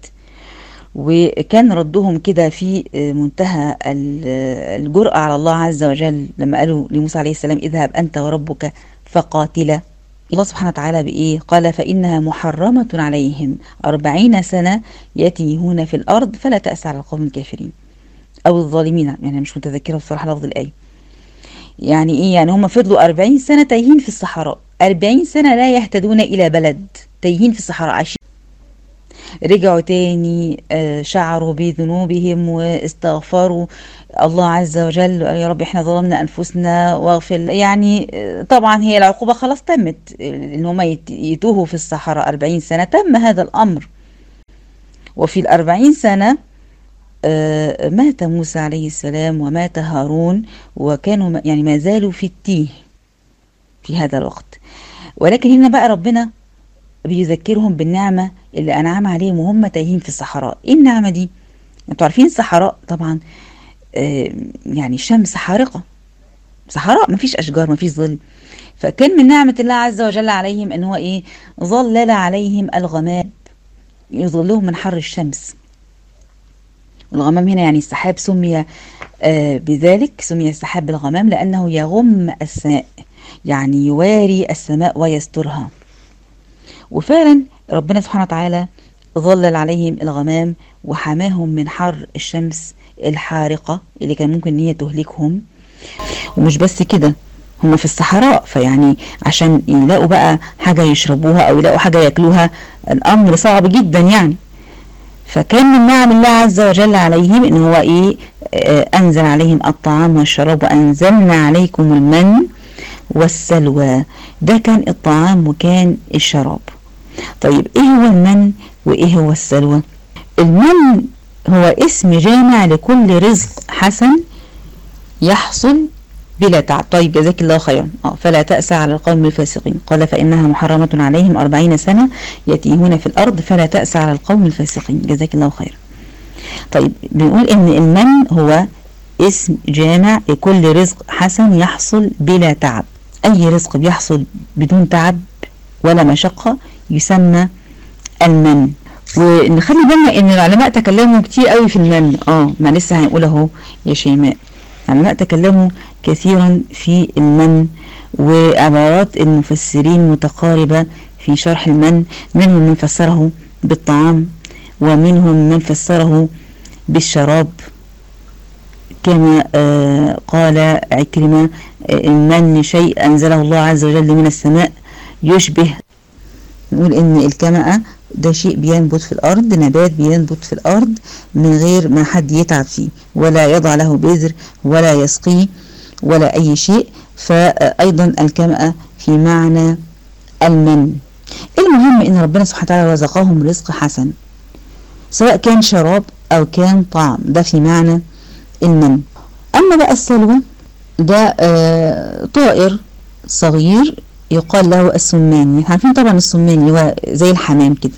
وكان ردهم كده في منتهى الجرأة على الله عز وجل لما قالوا لموسى عليه السلام اذهب أنت وربك فقاتلا الله سبحانه وتعالى بإيه قال فإنها محرمة عليهم أربعين سنة يتيهون في الأرض فلا تأس على القوم الكافرين أو الظالمين يعني مش متذكرة بصراحة لفظ الآية يعني إيه يعني هم فضلوا أربعين سنة تايهين في الصحراء أربعين سنة لا يهتدون إلى بلد تايهين في الصحراء عايشين رجعوا تاني شعروا بذنوبهم واستغفروا الله عز وجل يا رب احنا ظلمنا انفسنا واغفر يعني طبعا هي العقوبه خلاص تمت ان هم يتوهوا في الصحراء 40 سنه تم هذا الامر وفي الأربعين سنه مات موسى عليه السلام ومات هارون وكانوا يعني ما زالوا في التيه في هذا الوقت ولكن هنا بقى ربنا بيذكرهم بالنعمه اللي انعم عليهم وهم تايهين في الصحراء ايه النعمه دي انتوا عارفين الصحراء طبعا يعني شمس حارقة صحراء مفيش أشجار مفيش ظل فكان من نعمة الله عز وجل عليهم أن هو إيه ظلل عليهم الغمام يظلهم من حر الشمس الغمام هنا يعني السحاب سمي بذلك سمي السحاب بالغمام لأنه يغم السماء يعني يواري السماء ويسترها وفعلا ربنا سبحانه وتعالى ظلل عليهم الغمام وحماهم من حر الشمس الحارقة اللي كان ممكن ان هي تهلكهم ومش بس كده هم في الصحراء فيعني عشان يلاقوا بقى حاجة يشربوها او يلاقوا حاجة ياكلوها الامر صعب جدا يعني فكان من نعم الله عز وجل عليهم ان هو ايه آه انزل عليهم الطعام والشراب وانزلنا عليكم المن والسلوى ده كان الطعام وكان الشراب طيب ايه هو المن وايه هو السلوى المن هو اسم جامع لكل رزق حسن يحصل بلا تعب طيب جزاك الله خيرا اه فلا تأسى على القوم الفاسقين قال فإنها محرمة عليهم أربعين سنة يتيهون في الأرض فلا تأسى على القوم الفاسقين جزاك الله خيرا طيب بنقول إن المن هو اسم جامع لكل رزق حسن يحصل بلا تعب أي رزق بيحصل بدون تعب ولا مشقة يسمى المن ونخلي بالنا ان العلماء تكلموا كتير قوي في المن اه ما لسه هنقول اهو يا شيماء العلماء تكلموا كثيرا في المن وعبارات المفسرين متقاربة في شرح المن منهم من فسره بالطعام ومنهم من فسره بالشراب كما آه قال عكرمة المن شيء أنزله الله عز وجل من السماء يشبه نقول إن الكمأة ده شيء بينبت في الأرض نبات بينبت في الأرض من غير ما حد يتعب فيه ولا يضع له بذر ولا يسقيه ولا أي شيء فأيضا الكمأة في معنى المن المهم إن ربنا سبحانه وتعالى رزقهم رزق حسن سواء كان شراب أو كان طعام ده في معنى المن أما بقى السلوى ده آه طائر صغير يقال له السماني عارفين طبعا السماني هو زي الحمام كده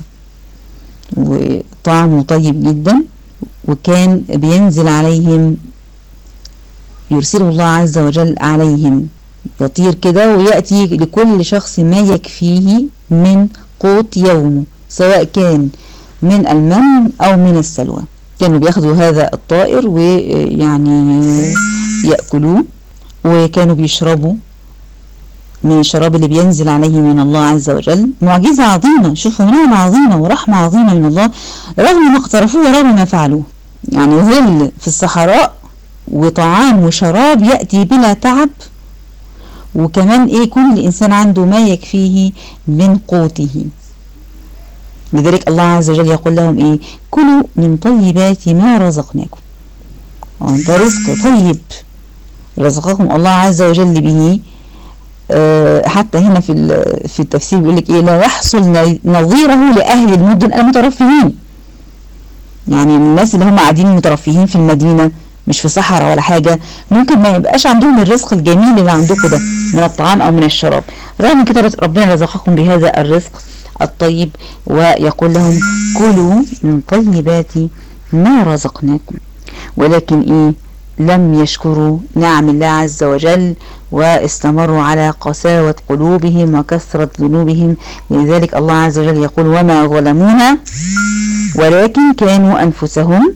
وطعمه طيب جدا وكان بينزل عليهم يرسله الله عز وجل عليهم يطير كده ويأتي لكل شخص ما يكفيه من قوت يومه سواء كان من المن أو من السلوى كانوا بياخدوا هذا الطائر ويعني يأكلوه وكانوا بيشربوا من الشراب اللي بينزل عليه من الله عز وجل معجزة عظيمة شوفوا نعمة عظيمة ورحمة عظيمة من الله رغم ما اقترفوه ورغم ما فعلوه يعني ظل في الصحراء وطعام وشراب يأتي بلا تعب وكمان ايه كل انسان عنده ما يكفيه من قوته لذلك الله عز وجل يقول لهم ايه كلوا من طيبات ما رزقناكم ده رزق طيب رزقكم الله عز وجل به أه حتى هنا في في التفسير بيقول لك ايه لا يحصل نظيره لاهل المدن المترفهين يعني الناس اللي هم قاعدين مترفهين في المدينه مش في صحراء ولا حاجة ممكن ما يبقاش عندهم الرزق الجميل اللي عندكم ده من الطعام أو من الشراب رغم كده ربنا رزقكم بهذا الرزق الطيب ويقول لهم كلوا من طيبات ما رزقناكم ولكن إيه لم يشكروا نعم الله عز وجل واستمروا على قساوة قلوبهم وكثرة ذنوبهم لذلك الله عز وجل يقول وما ظلمونا ولكن كانوا أنفسهم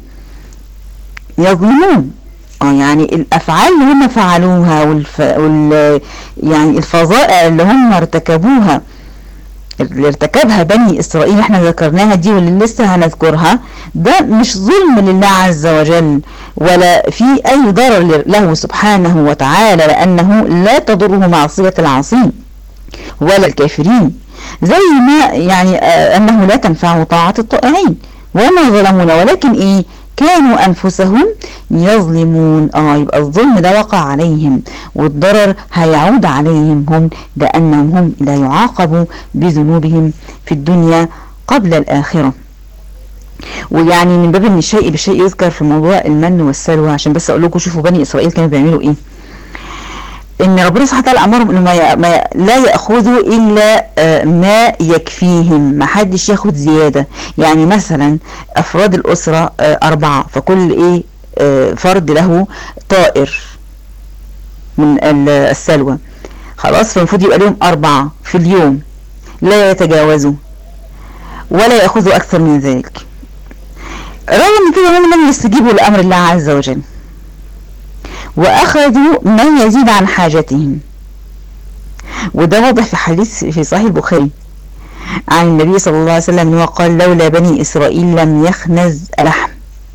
يظلمون اه يعني الافعال اللي هم فعلوها والف... وال... يعني الفظائع اللي هم ارتكبوها اللي ارتكبها بني اسرائيل احنا ذكرناها دي واللي لسه هنذكرها ده مش ظلم لله عز وجل ولا في اي ضرر له سبحانه وتعالى لانه لا تضره معصية العاصين ولا الكافرين زي ما يعني آه انه لا تنفعه طاعة الطائعين وما ظلمونا ولكن ايه كانوا أنفسهم يظلمون آه يبقى الظلم ده وقع عليهم والضرر هيعود عليهم هم لأنهم هم لا يعاقبوا بذنوبهم في الدنيا قبل الآخرة ويعني من باب ان الشيء بالشيء يذكر في موضوع المن والسلوى عشان بس اقول لكم شوفوا بني اسرائيل كانوا بيعملوا ايه ان ربنا سبحانه وتعالى امرهم انه ما, ما لا ياخذوا الا ما يكفيهم ما حدش ياخد زياده يعني مثلا افراد الاسره اربعه فكل ايه فرد له طائر من السلوى خلاص فالمفروض يبقى لهم اربعه في اليوم لا يتجاوزوا ولا ياخذوا اكثر من ذلك رغم كده هم لم يستجيبوا لامر الله عز وجل واخذوا ما يزيد عن حاجتهم وده واضح في حديث في صحيح البخاري عن النبي صلى الله عليه وسلم انه قال لولا بني اسرائيل لم يخنز لحم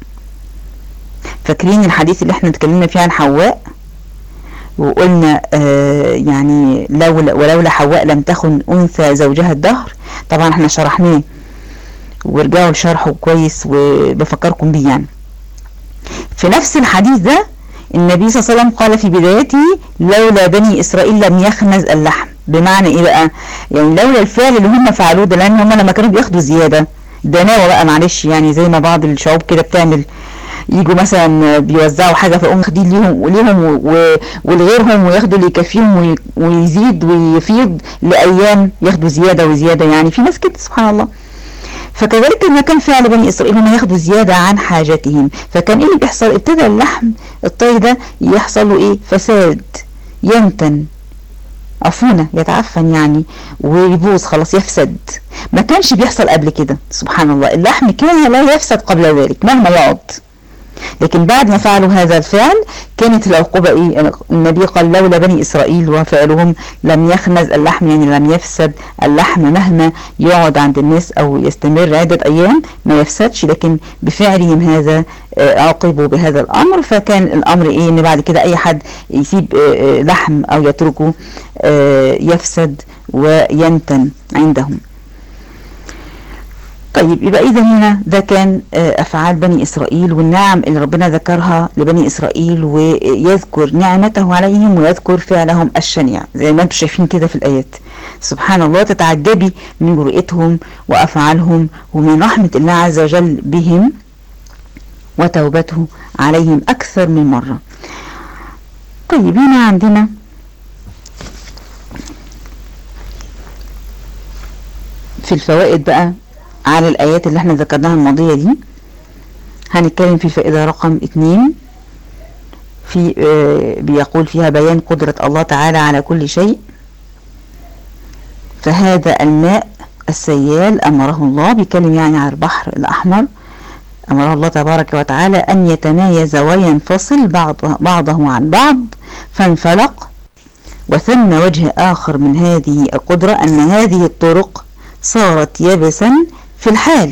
فاكرين الحديث اللي احنا اتكلمنا فيه عن حواء وقلنا آه يعني لولا ولولا حواء لم تخن انثى زوجها الدهر طبعا احنا شرحناه وارجعوا لشرحه كويس وبفكركم بيه يعني في نفس الحديث ده النبي صلى الله عليه وسلم قال في بدايته لولا بني اسرائيل لم يخنز اللحم بمعنى ايه بقى يعني لولا الفعل اللي هم فعلوه ده لان هم لما كانوا بياخدوا زياده دناوه بقى معلش يعني زي ما بعض الشعوب كده بتعمل يجوا مثلا بيوزعوا حاجه فيقوموا واخدين ليهم وليهم ولغيرهم وياخدوا اللي يكفيهم ويزيد ويفيض لايام ياخدوا زياده وزياده يعني في ناس كده سبحان الله فكذلك ما كان فعل بني إسرائيل هم ياخدوا زيادة عن حاجتهم فكان إيه اللي بيحصل ابتدى اللحم الطري ده يحصل له إيه فساد ينتن عفونة يتعفن يعني ويبوظ خلاص يفسد ما كانش بيحصل قبل كده سبحان الله اللحم كان لا يفسد قبل ذلك مهما يقعد لكن بعد ما فعلوا هذا الفعل كانت العقوبة ايه النبي قال لولا بني اسرائيل وفعلهم لم يخنز اللحم يعني لم يفسد اللحم مهما يقعد عند الناس او يستمر عدة ايام ما يفسدش لكن بفعلهم هذا عاقبوا بهذا الامر فكان الامر ايه ان بعد كده اي حد يسيب لحم او يتركه يفسد وينتن عندهم طيب يبقى اذا هنا ده كان افعال بني اسرائيل والنعم اللي ربنا ذكرها لبني اسرائيل ويذكر نعمته عليهم ويذكر فعلهم الشنيع زي ما انتم شايفين كده في الايات سبحان الله تتعجبي من جرأتهم وافعالهم ومن رحمة الله عز وجل بهم وتوبته عليهم اكثر من مرة طيب هنا عندنا في الفوائد بقى على الآيات اللي احنا ذكرناها الماضية دي هنتكلم في الفائدة رقم اتنين في اه بيقول فيها بيان قدرة الله تعالى على كل شيء فهذا الماء السيال أمره الله بيتكلم يعني على البحر الأحمر أمره الله تبارك وتعالى أن يتمايز وينفصل بعض بعضه عن بعض فانفلق وثم وجه آخر من هذه القدرة أن هذه الطرق صارت يبسا في الحال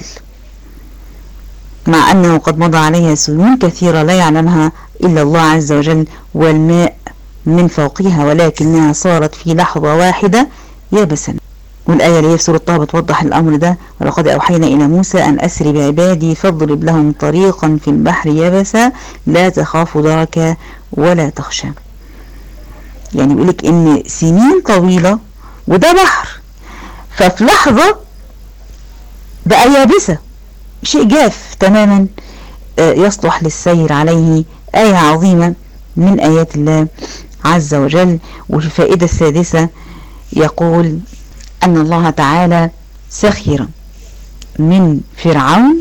مع أنه قد مضى عليها سنون كثيرة لا يعلمها إلا الله عز وجل والماء من فوقها ولكنها صارت في لحظة واحدة يبسا والآية اللي هي في سورة طه بتوضح الأمر ده ولقد أوحينا إلى موسى أن أسر بعبادي فاضرب لهم طريقا في البحر يبسا لا تخاف دركا ولا تخشى يعني بيقولك إن سنين طويلة وده بحر ففي لحظة بقى يابسة شيء جاف تماما يصلح للسير عليه آية عظيمة من آيات الله عز وجل وفي الفائدة السادسة يقول أن الله تعالى سخر من فرعون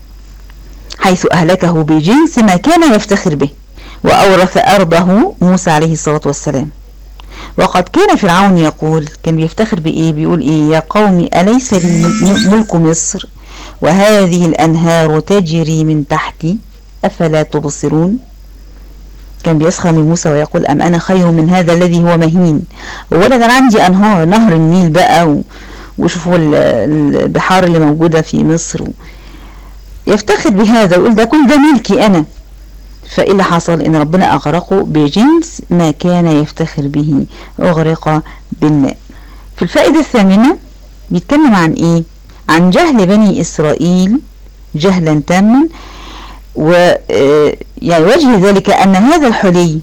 حيث أهلكه بجنس ما كان يفتخر به وأورث أرضه موسى عليه الصلاة والسلام وقد كان فرعون يقول كان بيفتخر بإيه بيقول إيه يا قوم أليس لي ملك مصر وهذه الأنهار تجري من تحتي أفلا تبصرون كان بيسخر من موسى ويقول أم أنا خير من هذا الذي هو مهين ولا ده عندي أنهار نهر النيل بقى و... وشوفوا البحار اللي موجودة في مصر و... يفتخر بهذا ويقول ده كل ده ملكي أنا فإيه اللي حصل إن ربنا أغرقه بجنس ما كان يفتخر به أغرق بالماء في الفائدة الثامنة بيتكلم عن إيه عن جهل بني إسرائيل جهلا تاما و يعني وجه ذلك أن هذا الحلي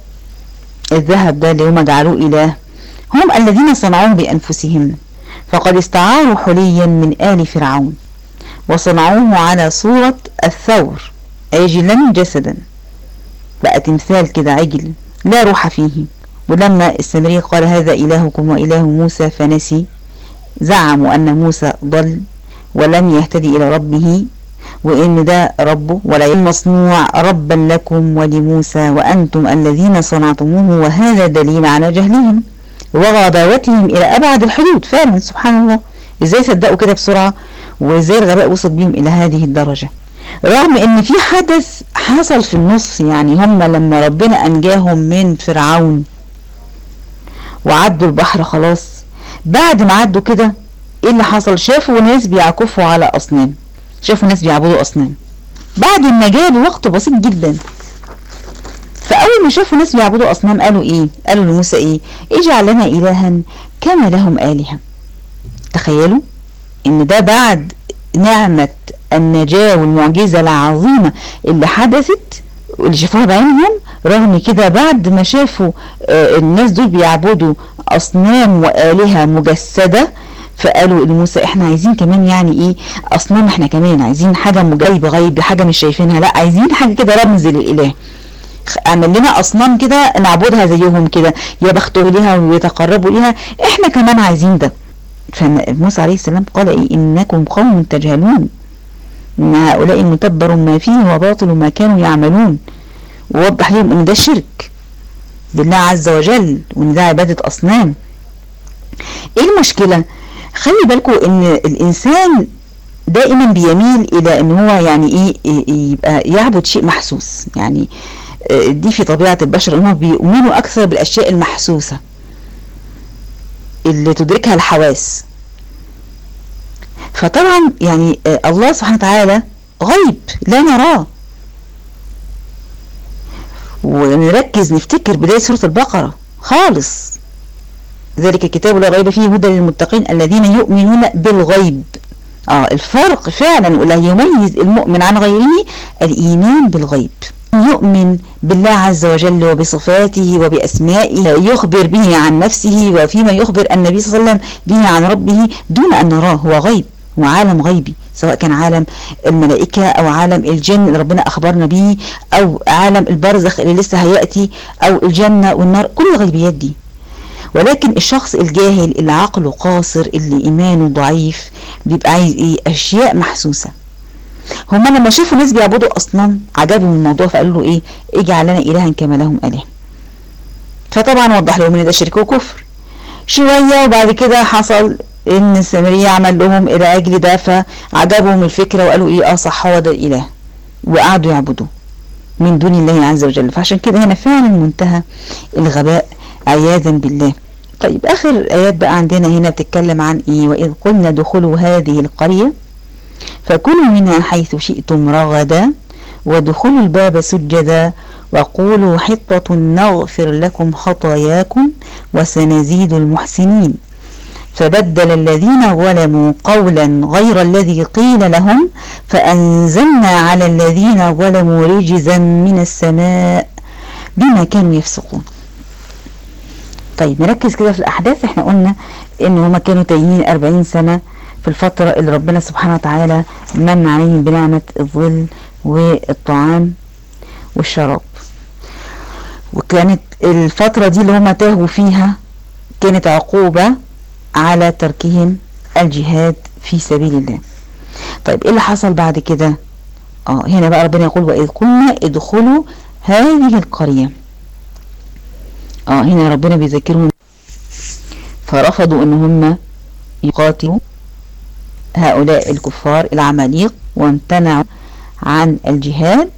الذهب ده اللي هم جعلوه إله هم الذين صنعوه بأنفسهم فقد استعاروا حليا من آل فرعون وصنعوه على صورة الثور عجلا جسدا بقى تمثال كده عجل لا روح فيه ولما السامري قال هذا إلهكم وإله موسى فنسي زعموا أن موسى ضل ولم يهتدي إلى ربه وإن ده ربه ولا مصنوع ربا لكم ولموسى وأنتم الذين صنعتموه وهذا دليل على جهلهم وغباوتهم إلى أبعد الحدود فعلا سبحان الله إزاي صدقوا كده بسرعة وإزاي الغباء وصل بهم إلى هذه الدرجة رغم ان في حدث حصل في النص يعني هم لما ربنا انجاهم من فرعون وعدوا البحر خلاص بعد ما عدوا كده ايه اللي حصل شافوا ناس بيعكفوا على اصنام شافوا ناس بيعبدوا اصنام بعد النجاة بوقت بسيط جدا فاول ما شافوا ناس بيعبدوا اصنام قالوا ايه قالوا لموسى ايه اجعل لنا الها كما لهم الهه تخيلوا ان ده بعد نعمة النجاة والمعجزة العظيمة اللي حدثت واللي شافوها بعينهم رغم كده بعد ما شافوا آه الناس دول بيعبدوا أصنام وآلهة مجسدة فقالوا لموسى احنا عايزين كمان يعني ايه اصنام احنا كمان عايزين حاجة مجايب غيب حاجة مش شايفينها لا عايزين حاجة كده رمز للاله اعمل لنا اصنام كده نعبدها زيهم كده يبختوا ليها ويتقربوا ليها احنا كمان عايزين ده فموسى عليه السلام قال إيه إنكم قوم تجهلون إن هؤلاء متبر ما فيه وباطل ما كانوا يعملون ووضح لهم إن ده شرك بالله عز وجل وإن ده عبادة أصنام إيه المشكلة؟ خلي بالكم إن الإنسان دائما بيميل إلى إن هو يعني إيه يبقى يعبد شيء محسوس يعني دي في طبيعة البشر إنهم بيؤمنوا أكثر بالأشياء المحسوسة اللي تدركها الحواس فطبعا يعني الله سبحانه وتعالى غيب لا نراه ونركز نفتكر بداية سورة البقرة خالص ذلك الكتاب لا ريب فيه هدى للمتقين الذين يؤمنون بالغيب اه الفرق فعلا ولا يميز المؤمن عن غيره الإيمان بالغيب يؤمن بالله عز وجل وبصفاته وبأسمائه يخبر به عن نفسه وفيما يخبر النبي صلى الله عليه وسلم به عن ربه دون أن نراه هو غيب هو عالم غيبي سواء كان عالم الملائكة أو عالم الجن اللي ربنا أخبرنا به أو عالم البرزخ اللي لسه هيأتي أو الجنة والنار كل الغيبيات دي ولكن الشخص الجاهل اللي عقله قاصر اللي إيمانه ضعيف بيبقى عايز إيه أشياء محسوسة هما لما شافوا ناس بيعبدوا أصنام عجبهم الموضوع فقالوا له إيه اجعل لنا إلها كما لهم آله فطبعا وضح لهم إن ده شرك وكفر شوية وبعد كده حصل ان السامرية عمل لهم الى اجل ده فعجبهم الفكرة وقالوا ايه اه صح هو ده الاله وقعدوا يعبدوه من دون الله عز وجل فعشان كده هنا فعلا منتهى الغباء عياذا بالله طيب اخر ايات بقى عندنا هنا بتتكلم عن ايه واذ قلنا دخلوا هذه القرية فكلوا منها حيث شئتم رغدا ودخلوا الباب سجدا وقولوا حطة نغفر لكم خطاياكم وسنزيد المحسنين فبدل الذين ظلموا قولا غير الذي قيل لهم فأنزلنا على الذين ظلموا رجزا من السماء بما كانوا يفسقون طيب نركز كده في الأحداث احنا قلنا ان هما كانوا تايهين 40 سنة في الفترة اللي ربنا سبحانه وتعالى من عليهم بنعمة الظل والطعام والشراب وكانت الفترة دي اللي هما تاهوا فيها كانت عقوبة على تركهم الجهاد في سبيل الله طيب ايه اللي حصل بعد كده اه هنا بقى ربنا يقول واذ قلنا ادخلوا هذه القرية اه هنا ربنا بيذكرهم فرفضوا ان هم يقاتلوا هؤلاء الكفار العماليق وامتنعوا عن الجهاد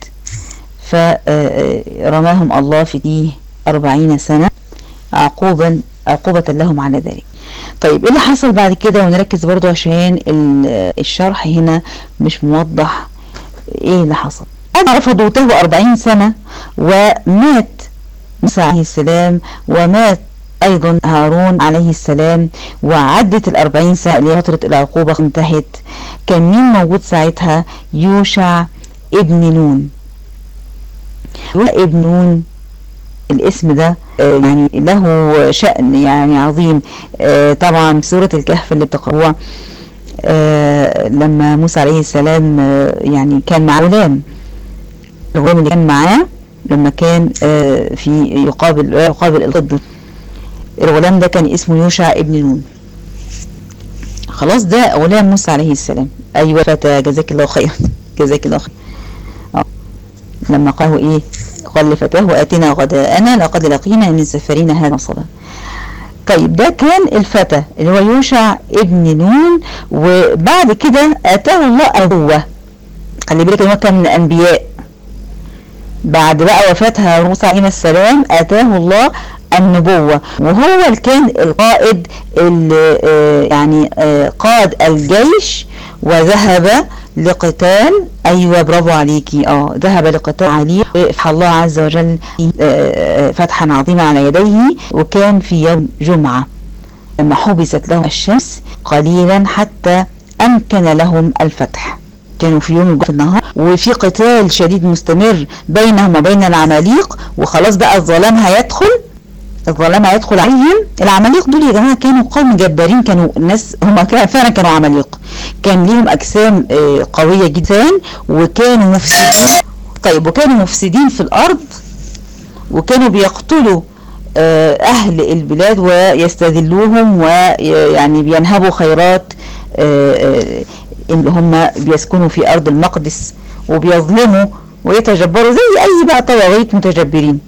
فرماهم الله في دي أربعين سنة عقوبا عقوبة لهم على ذلك طيب ايه اللي حصل بعد كده ونركز برضو عشان الشرح هنا مش موضح ايه اللي حصل رفضوا تهوا 40 سنة ومات موسى عليه السلام ومات ايضا هارون عليه السلام وعدت الاربعين سنة اللي فترة العقوبة انتهت كان مين موجود ساعتها يوشع ابن نون ابن نون الاسم ده يعني له شأن يعني عظيم طبعا سورة الكهف اللي بتقرأوها لما موسى عليه السلام يعني كان مع غلام الغلام اللي كان معاه لما كان في يقابل يقابل الضد الغلام ده كان اسمه يوشع ابن نون خلاص ده غلام موسى عليه السلام ايوه فتى جزاك الله خيرا جزاك الله خيرا لما قالوا ايه قال لفتاه واتنا غداءنا لقد لقينا من سفرنا هذا نصبا طيب ده كان الفتى اللي هو يوشع ابن نون وبعد كده اتاه الله ابوه خلي بالك ان هو كان من الانبياء بعد بقى وفاة هارون موسى عليه السلام اتاه الله النبوة وهو اللي كان القائد اللي يعني قاد الجيش وذهب لقتال ايوه برافو عليكي اه ذهب لقتال علي وفتح الله عز وجل فتحا عظيما على يديه وكان في يوم جمعة لما حبست له الشمس قليلا حتى امكن لهم الفتح كانوا في يوم في النهار وفي قتال شديد مستمر بينهم وبين العماليق وخلاص بقى الظلام هيدخل الظلام هيدخل عليهم العماليق دول يا جماعه كانوا قوم جبارين كانوا ناس هم فعلا كانوا عماليق كان ليهم اجسام قويه جدا وكانوا مفسدين طيب وكانوا مفسدين في الارض وكانوا بيقتلوا أهل البلاد ويستذلوهم ويعني بينهبوا خيرات اللي هم بيسكنوا في أرض المقدس وبيظلموا ويتجبروا زي أي بقى طواغيت متجبرين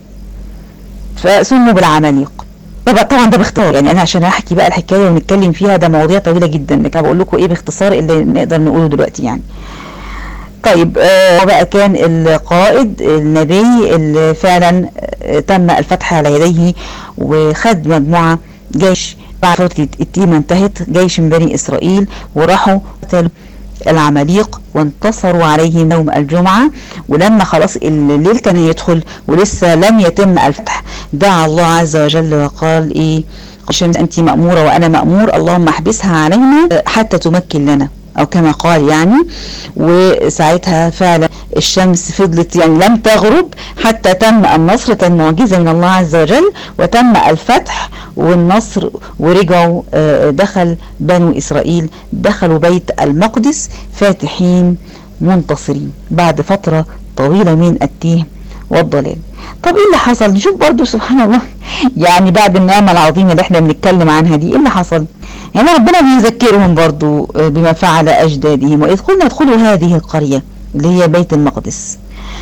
فسموا بالعماليق طبعا طبعا ده باختصار يعني انا عشان احكي بقى الحكايه ونتكلم فيها ده مواضيع طويله جدا لكن بقول لكم ايه باختصار اللي نقدر نقوله دلوقتي يعني طيب آه بقى كان القائد النبي اللي فعلا آه تم الفتح على يديه وخد مجموعه جيش بعد فتره التيمه انتهت جيش من بني اسرائيل وراحوا قتلوا العماليق وانتصروا عليهم يوم الجمعة ولما خلاص الليل كان يدخل ولسه لم يتم الفتح دعا الله عز وجل وقال ايه الشمس انت مأمورة وانا مأمور اللهم احبسها علينا حتى تمكن لنا او كما قال يعني وساعتها فعلا الشمس فضلت يعني لم تغرب حتى تم النصر كان معجزة من الله عز وجل وتم الفتح والنصر ورجعوا دخل بنو إسرائيل دخلوا بيت المقدس فاتحين منتصرين بعد فترة طويلة من التيه والضلال طب ايه اللي حصل نشوف برضو سبحان الله يعني بعد النعمة العظيمة اللي احنا بنتكلم عنها دي ايه اللي حصل يعني ربنا بيذكرهم برضو بما فعل اجدادهم واذ قلنا ادخلوا هذه القرية اللي هي بيت المقدس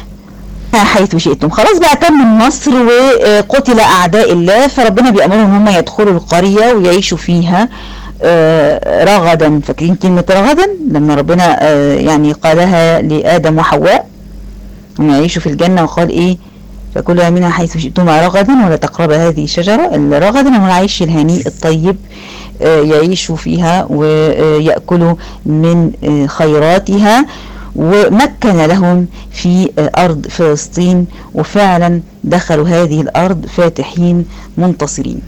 حيث شئتم خلاص بقى تم النصر وقتل اعداء الله فربنا بيأمرهم هم يدخلوا القرية ويعيشوا فيها رغدا فاكرين كلمة رغدا لما ربنا يعني قالها لآدم وحواء هم يعيشوا في الجنة وقال ايه فكلوا منها حيث شئتما رغدا ولا تقرب هذه الشجرة رغدا هو العيش الهنيء الطيب يعيشوا فيها ويأكلوا من خيراتها ومكن لهم في أرض فلسطين وفعلا دخلوا هذه الأرض فاتحين منتصرين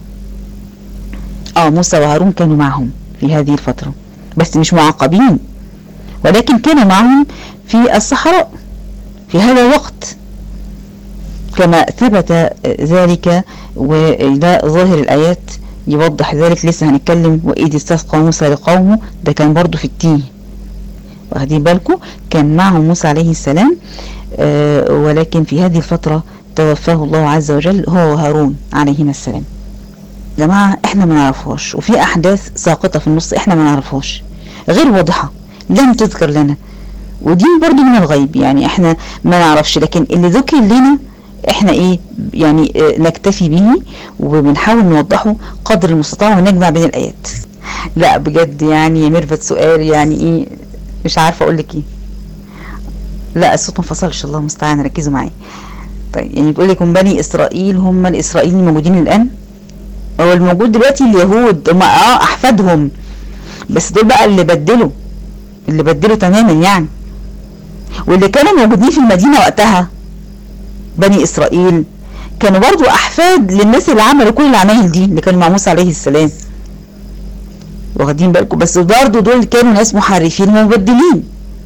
آه موسى وهارون كانوا معهم في هذه الفترة بس مش معاقبين ولكن كانوا معهم في الصحراء في هذا الوقت كما ثبت ذلك وده ظاهر الآيات يوضح ذلك لسه هنتكلم وإذ استسقى موسى لقومه ده كان برضو في التيه واخدين بالكم كان معهم موسى عليه السلام آه ولكن في هذه الفترة توفاه الله عز وجل هو وهارون عليهما السلام جماعة احنا ما نعرفهاش وفي احداث ساقطة في النص احنا ما نعرفهاش غير واضحة لم تذكر لنا ودي برضو من الغيب يعني احنا ما نعرفش لكن اللي ذكر لنا احنا ايه يعني اه نكتفي به وبنحاول نوضحه قدر المستطاع ونجمع بين الايات لا بجد يعني يا ميرفت سؤال يعني ايه مش عارفه اقول لك ايه لا الصوت ما فصلش الله المستعان ركزوا معايا طيب يعني بتقول لكم بني اسرائيل هم الاسرائيليين الموجودين الان هو الموجود دلوقتي اليهود هم اه احفادهم بس دول بقى اللي بدلوا اللي بدلوا تماما يعني واللي كانوا موجودين في المدينه وقتها بني اسرائيل كانوا برضو احفاد للناس اللي عملوا كل العمايل دي اللي كانوا مع موسى عليه السلام واخدين بالكم بس برضو دول كانوا ناس محرفين ومبدلين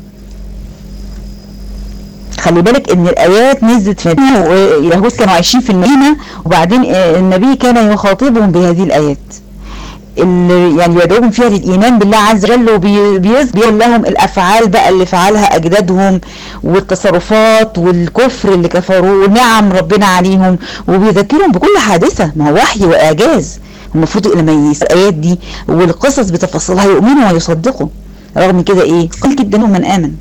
خلي بالك ان الايات نزلت في المدينه واليهود كانوا عايشين في المدينه وبعدين النبي كان يخاطبهم بهذه الايات اللي يعني يدعوهم فيها للايمان بالله عز وجل وبيظهر لهم الافعال بقى اللي فعلها اجدادهم والتصرفات والكفر اللي كفروا ونعم ربنا عليهم وبيذكرهم بكل حادثه ما هو وحي واعجاز المفروض لما يقيس الايات دي والقصص بتفاصيلها يؤمنوا ويصدقوا رغم كده ايه قل جدا من امن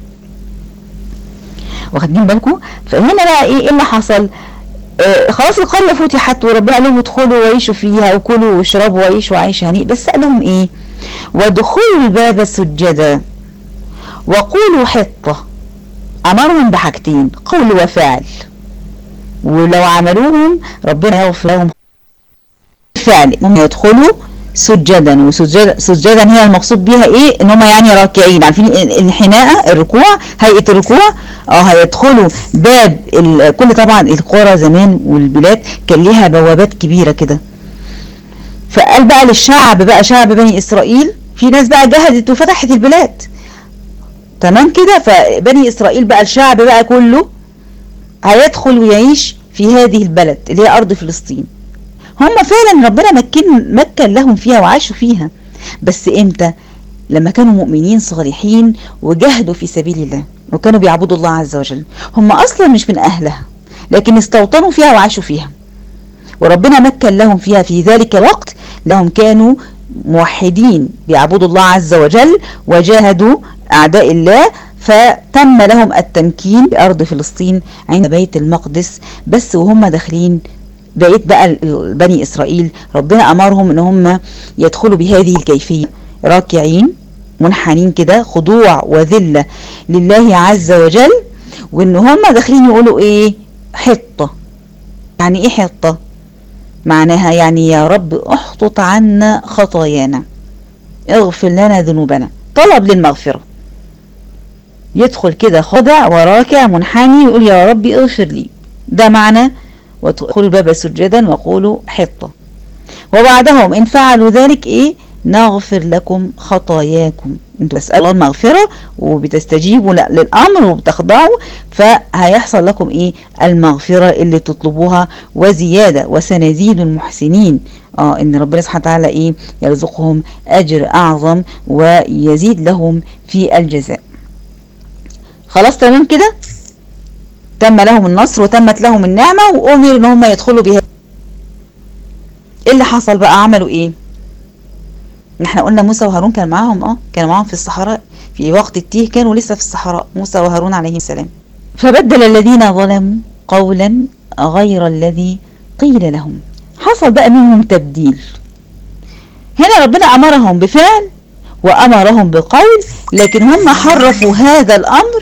واخدين بالكم فهنا بقى ايه, إيه اللي حصل آه خلاص القرية فتحت وربنا قال لهم ادخلوا وعيشوا فيها وكلوا واشربوا وعيشوا عيش هنيء بس قال لهم ايه وادخلوا الباب سجدا وقولوا حطة امرهم بحاجتين قول وفعل ولو عملوهم ربنا يغفر لهم فعل هم يدخلوا سجدا وسجدا سجدا هي المقصود بيها ايه ان هم يعني راكعين عارفين الحناءة الركوع هيئة الركوع اه هيدخلوا باب كل طبعا القرى زمان والبلاد كان ليها بوابات كبيرة كده فقال بقى للشعب بقى شعب بني اسرائيل في ناس بقى جهدت وفتحت البلاد تمام كده فبني اسرائيل بقى الشعب بقى كله هيدخل ويعيش في هذه البلد اللي هي ارض فلسطين هم فعلا ربنا مكن مكن لهم فيها وعاشوا فيها بس امتى لما كانوا مؤمنين صالحين وجاهدوا في سبيل الله وكانوا بيعبدوا الله عز وجل هم اصلا مش من اهلها لكن استوطنوا فيها وعاشوا فيها وربنا مكن لهم فيها في ذلك الوقت لهم كانوا موحدين بيعبدوا الله عز وجل وجاهدوا أعداء الله فتم لهم التمكين بأرض فلسطين عند بيت المقدس بس وهم داخلين بقيت بقى بني إسرائيل ربنا أمرهم إن هم يدخلوا بهذه الكيفية راكعين منحنين كده خضوع وذلة لله عز وجل وإن هم داخلين يقولوا إيه حطة يعني إيه حطة معناها يعني يا رب احطط عنا خطايانا اغفر لنا ذنوبنا طلب للمغفرة يدخل كده خضع وراكع منحني يقول يا رب اغفر لي ده معنى وادخلوا الباب سجدا وقولوا حطة وبعدهم إن فعلوا ذلك إيه نغفر لكم خطاياكم انتوا بتسألوا الله المغفرة وبتستجيبوا للأمر وبتخضعوا فهيحصل لكم ايه المغفرة اللي تطلبوها وزيادة وسنزيد المحسنين اه ان ربنا سبحانه وتعالى ايه يرزقهم اجر اعظم ويزيد لهم في الجزاء خلاص تمام كده تم لهم النصر وتمت لهم النعمة وأمر ان هم يدخلوا بها ايه اللي حصل بقى عملوا ايه احنا قلنا موسى وهارون كان معاهم اه كانوا معاهم في الصحراء في وقت التيه كانوا لسه في الصحراء موسى وهارون عليهم السلام فبدل الذين ظلموا قولا غير الذي قيل لهم حصل بقى منهم تبديل هنا ربنا أمرهم بفعل وأمرهم بقول لكن هم حرفوا هذا الأمر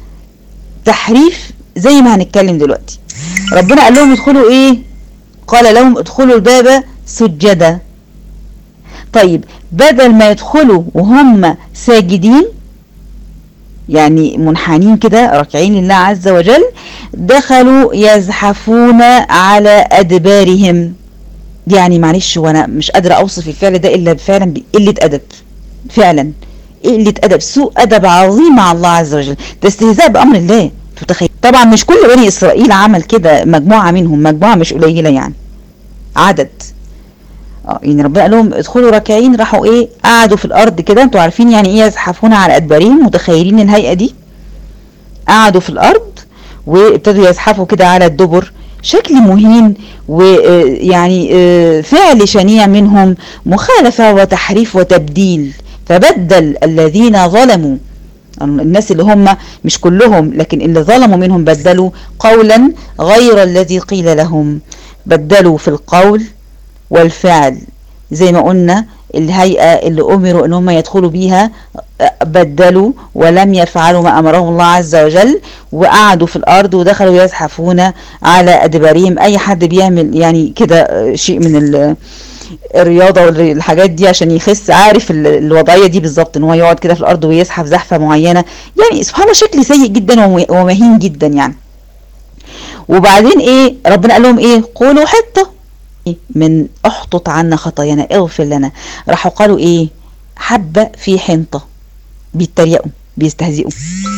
تحريف زي ما هنتكلم دلوقتي ربنا قال لهم ادخلوا ايه قال لهم ادخلوا الباب سجدا طيب بدل ما يدخلوا وهم ساجدين يعني منحنين كده راكعين لله عز وجل دخلوا يزحفون على أدبارهم يعني معلش وانا مش قادرة اوصف الفعل ده الا فعلا بقلة ادب فعلا قلة ادب سوء ادب عظيم مع الله عز وجل ده استهزاء بامر الله تتخيل طبعا مش كل بني اسرائيل عمل كده مجموعة منهم مجموعة مش قليلة يعني عدد اه يعني ربنا قال لهم ادخلوا راكعين راحوا ايه قعدوا في الارض كده انتوا عارفين يعني ايه يزحفون على ادبارهم متخيلين الهيئة دي قعدوا في الارض وابتدوا يزحفوا كده على الدبر شكل مهين ويعني فعل شنيع منهم مخالفة وتحريف وتبديل فبدل الذين ظلموا الناس اللي هم مش كلهم لكن اللي ظلموا منهم بدلوا قولا غير الذي قيل لهم بدلوا في القول والفعل زي ما قلنا الهيئة اللي أمروا ان هم يدخلوا بيها بدلوا ولم يفعلوا ما أمرهم الله عز وجل وقعدوا في الأرض ودخلوا يزحفون على أدبارهم أي حد بيعمل يعني كده شيء من الرياضة والحاجات دي عشان يخس عارف الوضعية دي بالظبط ان هو يقعد كده في الأرض ويزحف زحفة معينة يعني سبحان الله شكل سيء جدا ومهين جدا يعني وبعدين ايه ربنا قال لهم ايه قولوا حطة من احطط عنا خطايانا اغفر لنا راحوا قالوا ايه حبة في حنطة بيتريقوا بيستهزئوا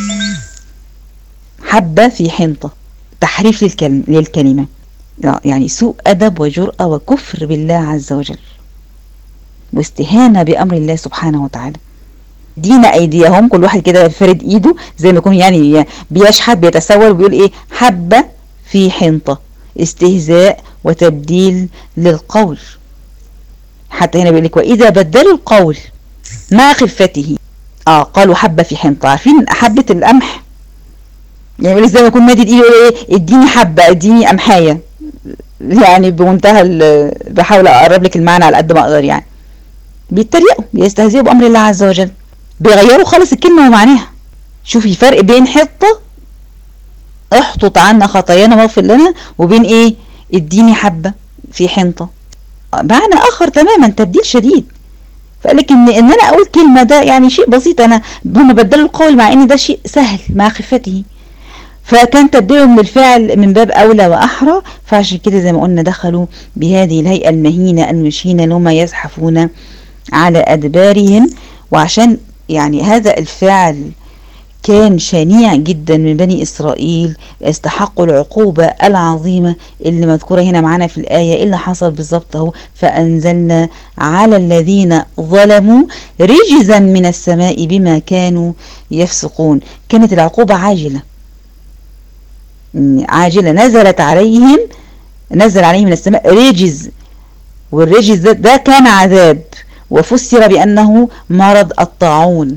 حبة في حنطة تحريف للكلم للكلمة يعني سوء أدب وجرأة وكفر بالله عز وجل واستهانة بأمر الله سبحانه وتعالى دين أيديهم كل واحد كده فرد إيده زي ما يكون يعني بيشحت بيتسول وبيقول إيه حبة في حنطة استهزاء وتبديل للقول حتى هنا بيقول لك وإذا بدلوا القول مع خفته اه قالوا حبة في حنطة عارفين حبة القمح يعني يقول زي ما يكون مادد ايده يقول ايه اديني حبة اديني قمحاية يعني بمنتهى بحاول اقرب لك المعنى على قد ما اقدر يعني بيتريقوا بيستهزئوا بامر الله عز وجل بيغيروا خالص الكلمة ومعناها شوفي فرق بين حطة احطط عنا خطايانا واغفر لنا وبين ايه اديني حبة في حنطة معنى اخر تماما تبديل شديد فقال لك ان ان انا اقول كلمة ده يعني شيء بسيط انا هم بدلوا القول مع ان ده شيء سهل مع خفته فكان تبديلهم للفعل من باب اولى واحرى فعشان كده زي ما قلنا دخلوا بهذه الهيئة المهينة المشينة اللي هم يزحفون على ادبارهم وعشان يعني هذا الفعل كان شنيع جدا من بني إسرائيل استحقوا العقوبة العظيمة اللي مذكورة هنا معانا في الآية إيه اللي حصل بالظبط اهو فأنزلنا على الذين ظلموا رجزا من السماء بما كانوا يفسقون كانت العقوبة عاجلة عاجلة نزلت عليهم نزل عليهم من السماء رجز والرجز ده, ده كان عذاب وفسر بأنه مرض الطاعون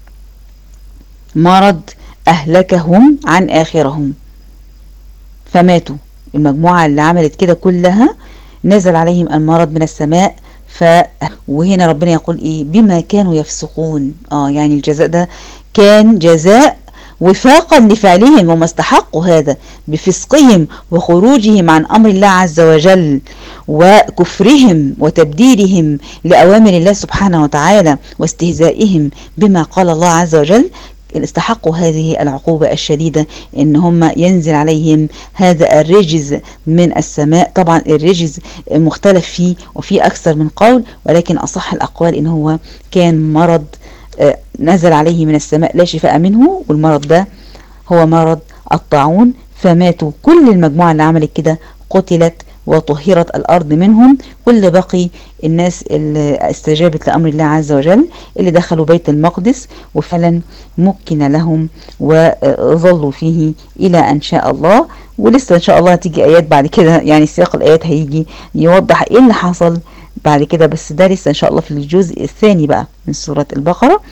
مرض أهلكهم عن آخرهم فماتوا المجموعة اللي عملت كده كلها نزل عليهم المرض من السماء ف وهنا ربنا يقول ايه بما كانوا يفسقون اه يعني الجزاء ده كان جزاء وفاقا لفعلهم وما استحقوا هذا بفسقهم وخروجهم عن أمر الله عز وجل وكفرهم وتبديلهم لأوامر الله سبحانه وتعالى واستهزائهم بما قال الله عز وجل استحقوا هذه العقوبة الشديدة ان هم ينزل عليهم هذا الرجز من السماء طبعا الرجز مختلف فيه وفي اكثر من قول ولكن اصح الاقوال ان هو كان مرض نزل عليه من السماء لا شفاء منه والمرض ده هو مرض الطاعون فماتوا كل المجموعة اللي عملت كده قتلت وطهرت الأرض منهم كل بقي الناس اللي استجابت لأمر الله عز وجل اللي دخلوا بيت المقدس وفعلا مكن لهم وظلوا فيه إلى أن شاء الله ولسه إن شاء الله هتيجي آيات بعد كده يعني سياق الآيات هيجي يوضح إيه اللي حصل بعد كده بس ده لسه إن شاء الله في الجزء الثاني بقى من سورة البقرة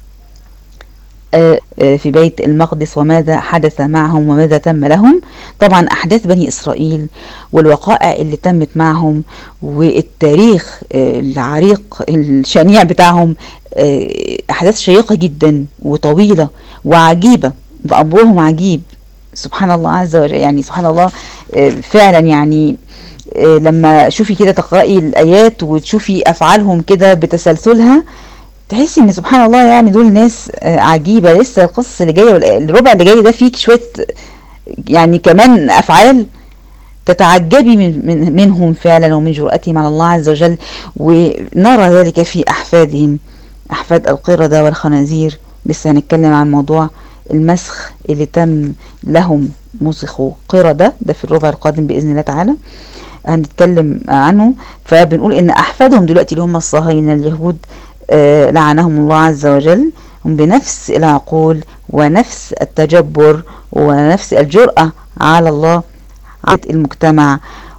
في بيت المقدس وماذا حدث معهم وماذا تم لهم طبعا أحداث بني إسرائيل والوقائع اللي تمت معهم والتاريخ العريق الشنيع بتاعهم أحداث شيقة جدا وطويلة وعجيبة وأمرهم عجيب سبحان الله عز وجل يعني سبحان الله فعلا يعني لما شوفي كده تقرأي الآيات وتشوفي أفعالهم كده بتسلسلها تحسي ان سبحان الله يعني دول ناس عجيبه لسه القصص اللي جايه الربع اللي جاي ده فيه شويه يعني كمان افعال تتعجبي من, من منهم فعلا ومن جرأتهم على الله عز وجل ونرى ذلك في احفادهم احفاد القردة والخنازير لسه هنتكلم عن موضوع المسخ اللي تم لهم مسخوا قردة ده في الربع القادم باذن الله تعالى هنتكلم عنه فبنقول ان احفادهم دلوقتي اللي هم الصهاينه اليهود آه لعنهم الله عز وجل هم بنفس العقول ونفس التجبر ونفس الجرأة على الله على المجتمع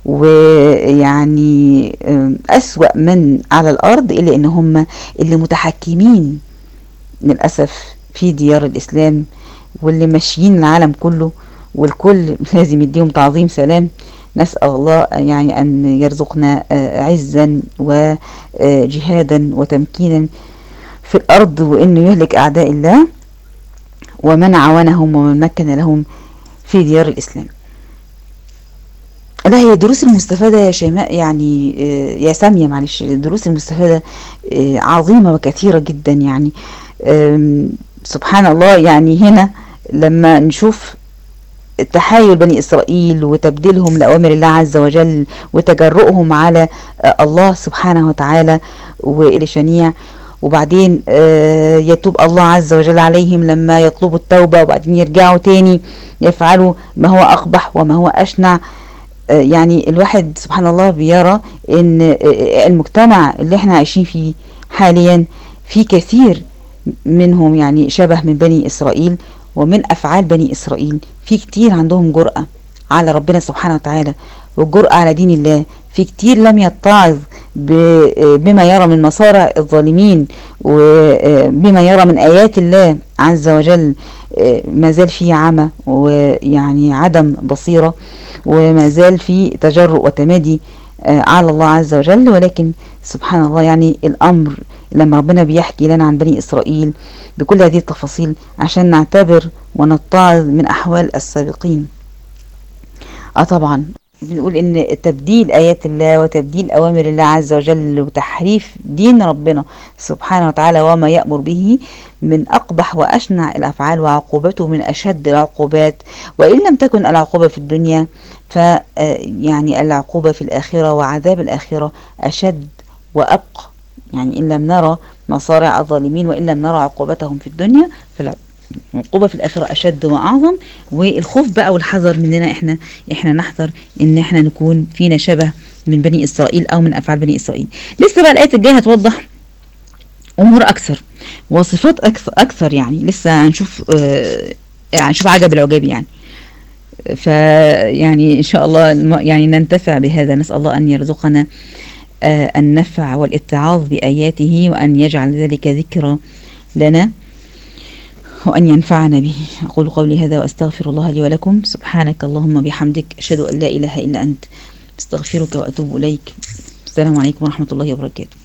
ويعني أسوأ من على الأرض إلا إن هم اللي متحكمين للأسف في ديار الإسلام واللي ماشيين العالم كله والكل لازم يديهم تعظيم سلام نسأل الله يعني أن يرزقنا عزا وجهادا وتمكينا في الأرض وأنه يهلك أعداء الله ومن عاونهم ومن مكن لهم في ديار الإسلام لا هي الدروس المستفادة يا شيماء يعني يا سامية معلش الدروس المستفادة عظيمة وكثيرة جدا يعني سبحان الله يعني هنا لما نشوف تحايل بني إسرائيل وتبديلهم لأوامر الله عز وجل وتجرؤهم على الله سبحانه وتعالى والشنيع وبعدين يتوب الله عز وجل عليهم لما يطلبوا التوبة وبعدين يرجعوا تاني يفعلوا ما هو أقبح وما هو أشنع يعني الواحد سبحان الله بيرى ان المجتمع اللي احنا عايشين فيه حاليا في كثير منهم يعني شبه من بني إسرائيل ومن أفعال بني إسرائيل في كتير عندهم جرأة على ربنا سبحانه وتعالى والجرأة على دين الله في كتير لم يتعظ بما يرى من مصارع الظالمين وبما يرى من آيات الله عز وجل ما زال في عمى ويعني عدم بصيرة وما زال في تجرؤ وتمادي على الله عز وجل ولكن سبحان الله يعني الأمر لما ربنا بيحكي لنا عن بني إسرائيل بكل هذه التفاصيل عشان نعتبر ونتعظ من أحوال السابقين اه طبعا بنقول ان تبديل ايات الله وتبديل اوامر الله عز وجل وتحريف دين ربنا سبحانه وتعالى وما يأمر به من اقبح واشنع الافعال وعقوبته من اشد العقوبات وان لم تكن العقوبة في الدنيا ف يعني العقوبة في الاخرة وعذاب الاخرة اشد وابقى يعني ان لم نرى مصارع الظالمين وان لم نرى عقوبتهم في الدنيا فلا العقوبة في الآخرة أشد وأعظم والخوف بقى والحذر مننا إحنا إحنا نحذر إن إحنا نكون فينا شبه من بني إسرائيل أو من أفعال بني إسرائيل لسه بقى الآية الجاية هتوضح أمور أكثر وصفات أكثر, أكثر يعني لسه هنشوف آه هنشوف عجب العجاب يعني فيعني إن شاء الله الم- يعني ننتفع بهذا نسأل الله أن يرزقنا آه، النفع والاتعاظ بآياته وأن يجعل ذلك ذكرى لنا وأن ينفعنا به أقول قولي هذا وأستغفر الله لي ولكم سبحانك اللهم بحمدك أشهد أن لا إله إلا أنت استغفرك وأتوب إليك السلام عليكم ورحمة الله وبركاته